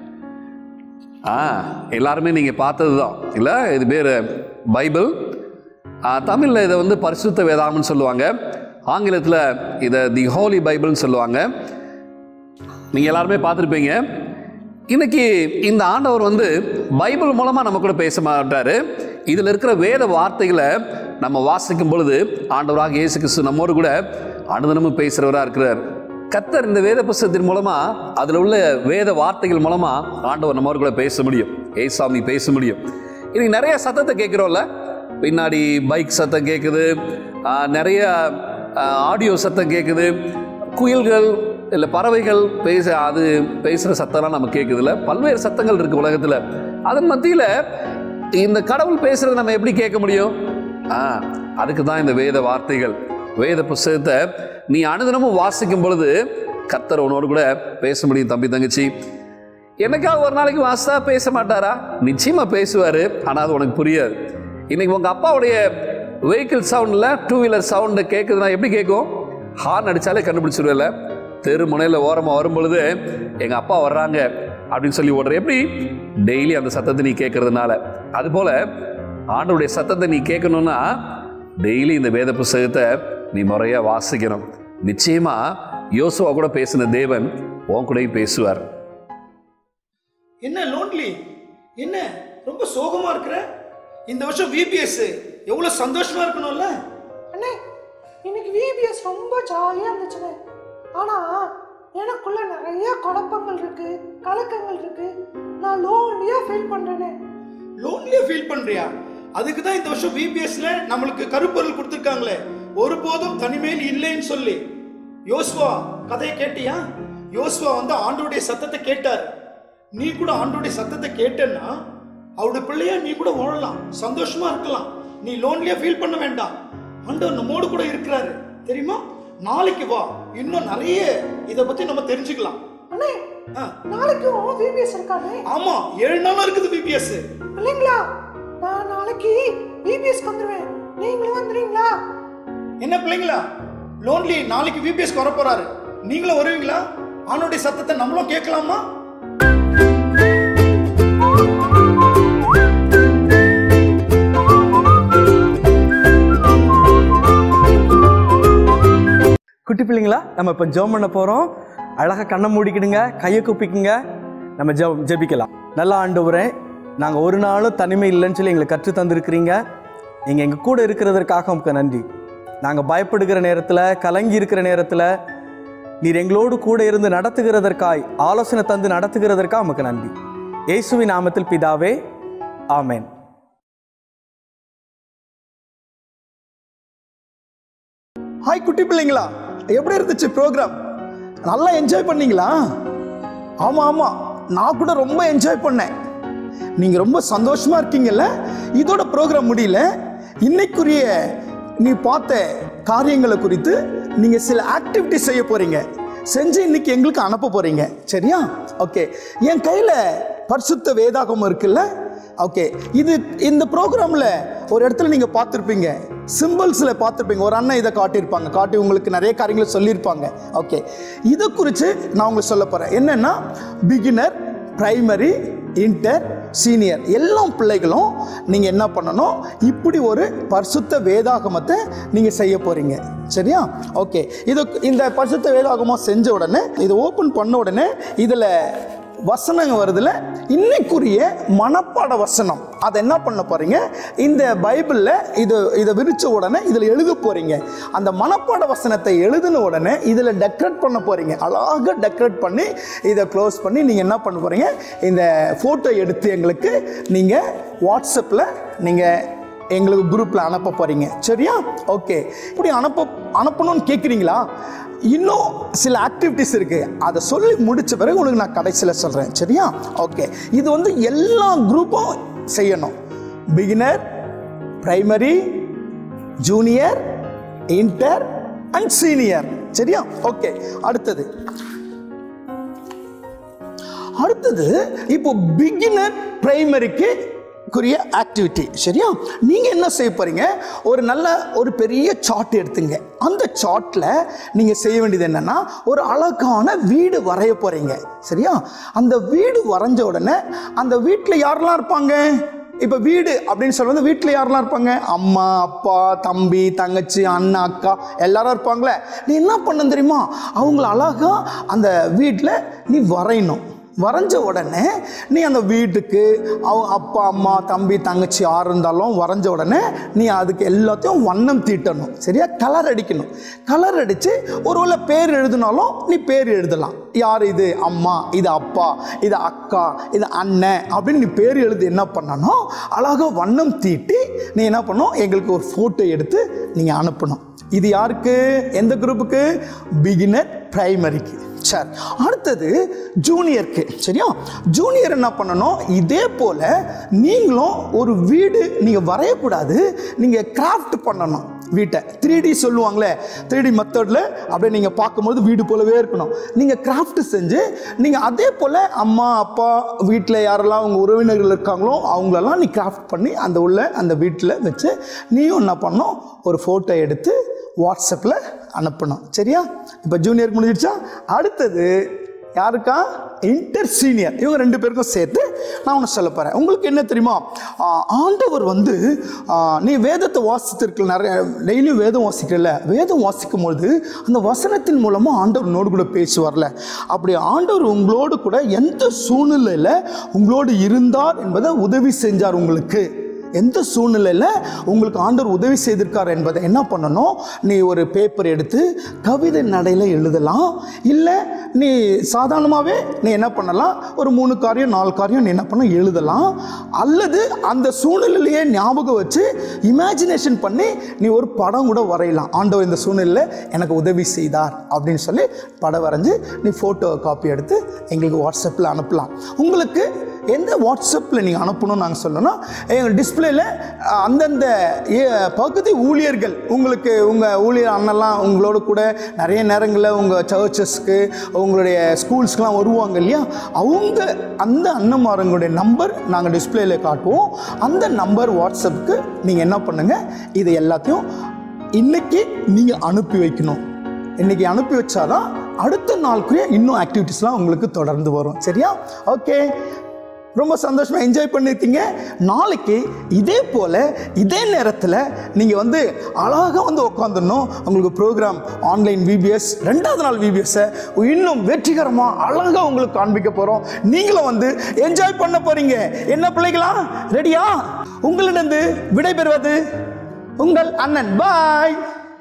ஆ எல்லாருமே நீங்கள் பார்த்தது தான் இல்லை இது பேர் பைபிள் தமிழில் இதை வந்து பரிசுத்த வேதாகம்னு சொல்லுவாங்க ஆங்கிலத்தில் இதை தி ஹோலி பைபிள்னு சொல்லுவாங்க நீங்கள் எல்லாருமே பார்த்துருப்பீங்க இன்னைக்கு இந்த ஆண்டவர் வந்து பைபிள் மூலமாக நம்ம கூட பேச மாட்டார் இதில் இருக்கிற வேத வார்த்தைகளை நம்ம வாசிக்கும் பொழுது ஆண்டவராக இயேசு கிறிஸ்து நம்மோடு கூட அனுதினமும் பேசுகிறவராக இருக்கிறார் கத்தர் இந்த வேத புஸ்தகத்தின் மூலமாக அதில் உள்ள வேத வார்த்தைகள் மூலமாக ஆண்டவர் நம்மோடு கூட பேச முடியும் ஏசாமி பேச முடியும் இன்னைக்கு நிறைய சத்தத்தை கேட்குறோம்ல பின்னாடி பைக் சத்தம் கேட்குது ஆ, நிறைய ஆடியோ சத்தம் கேட்குது குயில்கள் இல்லை பறவைகள் பேச அது பேசுகிற சத்தம்லாம் நம்ம கேட்குதுல பல்வேறு சத்தங்கள் இருக்குது உலகத்தில் அதன் மத்தியில் இந்த கடவுள் பேசுகிறத நம்ம எப்படி கேட்க முடியும் ஆ அதுக்கு தான் இந்த வேத வார்த்தைகள் வேத புஸ்தகத்தை நீ அனுதினமும் வாசிக்கும் பொழுது கத்தர் உன்னோடு கூட பேச முடியும் தம்பி தங்கச்சி என்னைக்காவது ஒரு நாளைக்கு வாசித்தா பேச மாட்டாரா நிச்சயமா பேசுவார் ஆனால் அது உனக்கு புரியாது இன்னைக்கு உங்கள் அப்பாவுடைய வெஹிக்கிள் சவுண்டில் டூ வீலர் சவுண்டு கேட்குதுன்னா எப்படி கேட்கும் ஹார்ன் அடித்தாலே கண்டுபிடிச்சிருவேல தெரு முனையில் ஓரமாக வரும் பொழுது எங்கள் அப்பா வர்றாங்க அப்படின்னு சொல்லி ஓடுற எப்படி டெய்லி அந்த சத்தத்தை நீ கேட்கறதுனால அதுபோல் ஆண்டவருடைய சத்தத்தை நீ கேட்கணும்னா டெய்லி இந்த வேத புஸ்தகத்தை நீ முறையாக வாசிக்கணும் நிச்சயமா யோசுவா கூட பேசின தேவன் உன் கூடயும் பேசுவார் என்ன லோன்லி என்ன ரொம்ப சோகமா இருக்கிற இந்த வருஷம் விபிஎஸ் எவ்வளவு சந்தோஷமா இருக்கணும்ல அண்ணே இன்னைக்கு விபிஎஸ் ரொம்ப ஜாலியாக இருந்துச்சுண்ணே ஆனால் எனக்குள்ள நிறைய குழப்பங்கள் இருக்கு கலக்கங்கள் இருக்கு நான் லோன்லியாக ஃபீல் பண்ணுறேனே லோன்லியா ஃபீல் பண்றியா அதுக்கு தான் இந்த வருஷம் விபிஎஸ்ல நம்மளுக்கு கருப்பொருள் கொடுத்துருக்காங்களே ஒருபோதும் தனிமையில் இல்லைன்னு சொல்லி யோசுவா கதையை கேட்டியா யோசுவா வந்து ஆண்டோடைய சத்தத்தை கேட்டார் நீ கூட ஆண்டோடைய சத்தத்தை கேட்டேன்னா அவருடைய பிள்ளையா நீ கூட வாழலாம் சந்தோஷமா இருக்கலாம் நீ லோன்லியா ஃபீல் பண்ண வேண்டாம் ஆண்டவர் நம்மோடு கூட இருக்கிறாரு தெரியுமா நாளைக்கு வா இன்னும் நிறைய இதை பத்தி நம்ம தெரிஞ்சுக்கலாம் அண்ணே ஆ, நாளைக்கும் விபிஎஸ் இருக்கானே ஆமா ஏழு நாளும் இருக்குது விபிஎஸ் இல்லைங்களா நான் நாளைக்கு விபிஎஸ்க்கு வந்துடுவேன் நீங்களும் வந்துடுறீங்களா என்ன பிள்ளைங்களா லோன்லி நாளைக்கு விபிஎஸ் வர போறாரு நீங்களும் வருவீங்களா ஆணுடைய சத்தத்தை நம்மளும் கேட்கலாமா குட்டி பிள்ளைங்களா நம்ம இப்போ ஜெபம் பண்ண போகிறோம் அழகாக கண்ணை மூடிக்கிடுங்க கையை குப்பிக்குங்க நம்ம ஜெப ஜெபிக்கலாம் நல்ல ஆண்டவரே நாங்கள் ஒரு நாளும் தனிமை இல்லைன்னு சொல்லி எங்களுக்கு கற்று தந்திருக்கிறீங்க நீங்கள் எங்கள் கூட இருக்கிறதற்காக உங்களுக்கு நன்றி நாங்கள் பயப்படுகிற நேரத்தில் கலங்கி இருக்கிற நேரத்தில் நீர் எங்களோடு கூட இருந்து நடத்துகிறதற்காய் ஆலோசனை தந்து நடத்துகிறதற்காக உமக்கு நன்றி இயேசுவின் நாமத்தில் பிதாவே ஆமென் ஹாய் குட்டி பிள்ளைங்களா எப்படி இருந்துச்சு ப்ரோக்ராம் நல்லா என்ஜாய் பண்ணீங்களா ஆமா ஆமா நான் கூட ரொம்ப என்ஜாய் பண்ணேன் நீங்க ரொம்ப சந்தோஷமா இருக்கீங்கல்ல இதோட ப்ரோக்ராம் முடியல இன்னைக்குரிய நீ பார்த்த காரியங்களை குறித்து நீங்க சில ஆக்டிவிட்டி செய்ய போறீங்க செஞ்சு இன்னைக்கு எங்களுக்கு அனுப்ப போறீங்க சரியா ஓகே என் கையில பரிசுத்த வேதாகம் இருக்குல்ல ஓகே இது இந்த ப்ரோக்ராமில் ஒரு இடத்துல நீங்கள் பார்த்துருப்பீங்க சிம்பிள்ஸில் பார்த்துருப்பீங்க ஒரு அண்ணன் இதை காட்டியிருப்பாங்க காட்டி உங்களுக்கு நிறைய காரியங்களை சொல்லியிருப்பாங்க ஓகே இதை குறித்து நான் உங்களுக்கு சொல்ல போகிறேன் என்னென்னா பிகினர் பிரைமரி இன்டர் சீனியர் எல்லா பிள்ளைகளும் நீங்கள் என்ன பண்ணணும் இப்படி ஒரு பரிசுத்த வேதாகமத்தை நீங்கள் செய்ய போகிறீங்க சரியா ஓகே இது இந்த பரிசுத்த வேதாகமம் செஞ்ச உடனே இதை ஓப்பன் பண்ண உடனே இதில் வசனங்க வருதுல இன்னைக்குரிய மனப்பாட வசனம் அதை என்ன பண்ண போறீங்க இந்த பைபிளில் இது இதை விரிச்ச உடனே இதில் எழுத போறீங்க அந்த மனப்பாட வசனத்தை எழுதின உடனே இதில் டெக்கரேட் பண்ண போறீங்க அழகாக டெக்கரேட் பண்ணி இதை க்ளோஸ் பண்ணி நீங்கள் என்ன பண்ண போறீங்க இந்த ஃபோட்டோ எடுத்து எங்களுக்கு நீங்கள் வாட்ஸ்அப்பில் நீங்கள் எங்களுக்கு குரூப்பில் அனுப்ப போகிறீங்க சரியா ஓகே இப்படி அனுப்ப அனுப்பணும்னு கேட்குறீங்களா இன்னும் சில ஆக்டிவிட்டிஸ் இருக்குது அதை சொல்லி முடிச்ச பிறகு உங்களுக்கு நான் கடைசியில் சொல்கிறேன் சரியா ஓகே இது வந்து எல்லா குரூப்பும் செய்யணும் beginner primary junior inter and senior சரியா ஓகே அடுத்தது அடுத்தது இப்போ பிகினர் பிரைமரிக்கு குறிய ஆக்டிவிட்டி சரியா நீங்க என்ன செய்ய போறீங்க ஒரு நல்ல ஒரு பெரிய சார்ட் எடுத்துங்க அந்த சார்ட்ல நீங்க செய்ய வேண்டியது என்னன்னா ஒரு அழகான வீடு வரைய போறீங்க சரியா அந்த வீடு வரைஞ்ச உடனே அந்த வீட்டில் யாரெல்லாம் இருப்பாங்க இப்போ வீடு அப்படின்னு சொல்லும்போது வீட்டில் யாரெல்லாம் இருப்பாங்க அம்மா அப்பா தம்பி தங்கச்சி அண்ணன் அக்கா எல்லாரும் இருப்பாங்களே நீ என்ன பண்ண தெரியுமா அவங்கள அழகா அந்த வீட்டில் நீ வரையணும் வரைஞ்ச உடனே நீ அந்த வீட்டுக்கு அவங்க அப்பா அம்மா தம்பி தங்கச்சி யார் இருந்தாலும் வரைஞ்ச உடனே நீ அதுக்கு எல்லாத்தையும் வண்ணம் தீட்டணும் சரியா கலர் அடிக்கணும் கலர் அடித்து ஒருவேளை பேர் எழுதினாலும் நீ பேர் எழுதலாம் யார் இது அம்மா இது அப்பா இது அக்கா இது அண்ணன் அப்படின்னு நீ பேர் எழுதி என்ன பண்ணணும் அழகாக வண்ணம் தீட்டி நீ என்ன பண்ணணும் எங்களுக்கு ஒரு ஃபோட்டோ எடுத்து நீங்கள் அனுப்பணும் இது யாருக்கு எந்த குரூப்புக்கு பிகினர் பிரைமரிக்கு சரி அடுத்தது ஜூனியருக்கு சரியா ஜூனியர் என்ன பண்ணணும் இதே போல் நீங்களும் ஒரு வீடு நீங்கள் வரையக்கூடாது நீங்கள் கிராஃப்ட் பண்ணணும் வீட்டை த்ரீ டி சொல்லுவாங்களே த்ரீ டி மெத்தடில் அப்படியே நீங்கள் பார்க்கும்போது வீடு போலவே இருக்கணும் நீங்கள் கிராஃப்ட் செஞ்சு நீங்கள் அதே போல் அம்மா அப்பா வீட்டில் யாரெல்லாம் உங்கள் உறவினர்கள் இருக்காங்களோ அவங்களெல்லாம் நீ கிராஃப்ட் பண்ணி அந்த உள்ள அந்த வீட்டில் வச்சு நீயும் என்ன பண்ணணும் ஒரு ஃபோட்டோ எடுத்து வாட்ஸ்அப்பில் அனுப்பணும் சரியா இப்போ ஜூனியருக்கு முடிஞ்சிடுச்சா அடுத்தது யாருக்கா இன்டர் சீனியர் இவங்க ரெண்டு பேருக்கும் சேர்த்து நான் ஒன்று சொல்ல போகிறேன் உங்களுக்கு என்ன தெரியுமா ஆஹ் ஆண்டவர் வந்து ஆஹ் நீ வேதத்தை வாசித்திருக்கல நிறைய டெய்லியும் வேதம் வாசிக்கிறல வேதம் வாசிக்கும் பொழுது அந்த வசனத்தின் மூலமாக ஆண்டவர் உன்னோடு கூட பேசுவார்ல அப்படி ஆண்டவர் உங்களோடு கூட எந்த சூழ்நிலையில் உங்களோடு இருந்தார் என்பதை உதவி செஞ்சார் உங்களுக்கு எந்த சூழ்நிலையில் உங்களுக்கு ஆண்டவர் உதவி செய்திருக்கார் என்பதை என்ன பண்ணணும் நீ ஒரு பேப்பர் எடுத்து கவிதை நடையில் எழுதலாம் இல்லை நீ சாதாரணமாகவே நீ என்ன பண்ணலாம் ஒரு மூணு காரியம் நாலு காரியம் நீ என்ன பண்ண எழுதலாம் அல்லது அந்த சூழ்நிலையிலேயே ஞாபகம் வச்சு இமேஜினேஷன் பண்ணி நீ ஒரு படம் கூட வரையலாம் ஆண்டவர் இந்த சூழ்நிலையில் எனக்கு உதவி செய்தார் அப்படின்னு சொல்லி படம் வரைஞ்சி நீ ஃபோட்டோ காப்பி எடுத்து எங்களுக்கு வாட்ஸ்அப்பில் அனுப்பலாம் உங்களுக்கு எந்த வாட்ஸ்அப்பில் நீங்கள் அனுப்பணும்னு நாங்கள் சொல்லணும்னா எங்கள் டிஸ்பிளேல அந்தந்த ஏ- பகுதி ஊழியர்கள் உங்களுக்கு உங்கள் ஊழியர் அண்ணெல்லாம் உங்களோட கூட நிறைய நேரங்களில் உங்கள் சர்ச்சஸ்க்கு உங்களுடைய ஸ்கூல்ஸ்க்கெலாம் வருவாங்க இல்லையா அவங்க அந்த அண்ணன்மாரங்களுடைய நம்பர் நாங்கள் டிஸ்பிளேல காட்டுவோம் அந்த நம்பர் வாட்ஸ்அப்புக்கு நீங்கள் என்ன பண்ணுங்கள் இது எல்லாத்தையும் இன்னைக்கு நீங்கள் அனுப்பி வைக்கணும் இன்னைக்கு அனுப்பி வச்சாதான் அடுத்த நாளுக்குரிய இன்னும் ஆக்டிவிட்டீஸ்லாம் உங்களுக்கு தொடர்ந்து வரும் சரியா ஓகே ரொம்ப சந்தோஷமாக என்ஜாய் பண்ணியிருக்கீங்க நாளைக்கு இதே போல் இதே நேரத்தில் நீங்கள் வந்து அழகாக வந்து உட்காந்துடணும் உங்களுக்கு ப்ரோக்ராம் ஆன்லைன் விபிஎஸ் ரெண்டாவது நாள் விபிஎஸ்ஸை இன்னும் வெற்றிகரமாக அழகாக உங்களுக்கு காண்பிக்க போகிறோம் நீங்களும் வந்து என்ஜாய் பண்ண போகிறீங்க என்ன பிள்ளைகளா ரெடியா உங்களிடம் விடைபெறுவது உங்கள் அண்ணன் பாய்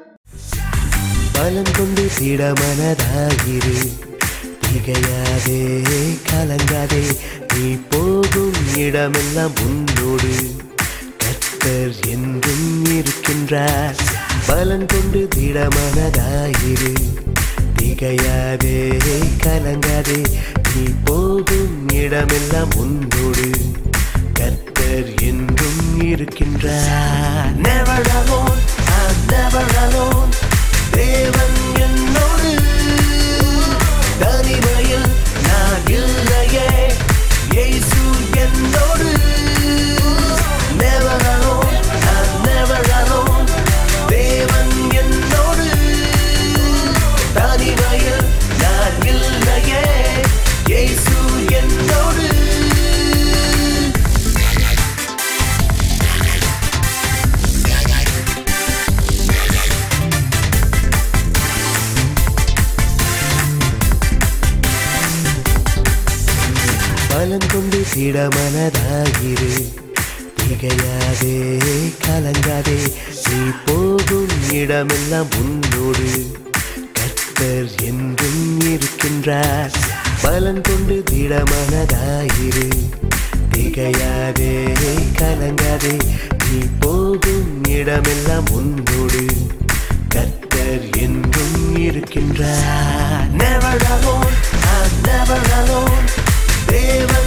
பலம் கொண்டு திடமனதாயிரு திகையாதே கலங்காதே நீ போகும் இடமெல்லாம் உன்னோடு கர்த்தர் என்றும் இருக்கின்றார் பலன் கொண்டு திடமனதாயிரு திகையாதே கலங்காதே நீ போகும் இடமெல்லாம் உன்னோடு கர்த்தர் என்றும் இருக்கின்றார் Never alone, I'm never alone தேவன் என்னோடு தனிமையில் நான் இல்லையே இயேசு என்னோடு Never alone, I'm never alone தேவன் என்னோடு தனிமையில் நான் இல்லையே இயேசு என்னோடு பலன் கொண்டு திடமனதாயிரு திகையாதே கலங்காதே நீ போகும் இடமெல்லாம் உன்னோடு கர்த்தர் என்றும் இருக்கின்றார் பலன் கொண்டு திடமனதாயிரு திகையாதே கலங்காதே நீ போகும் இடமெல்லாம் உன்னோடு கர்த்தர் என்றும் இருக்கின்றார் Never alone, I'm never alone தேவன்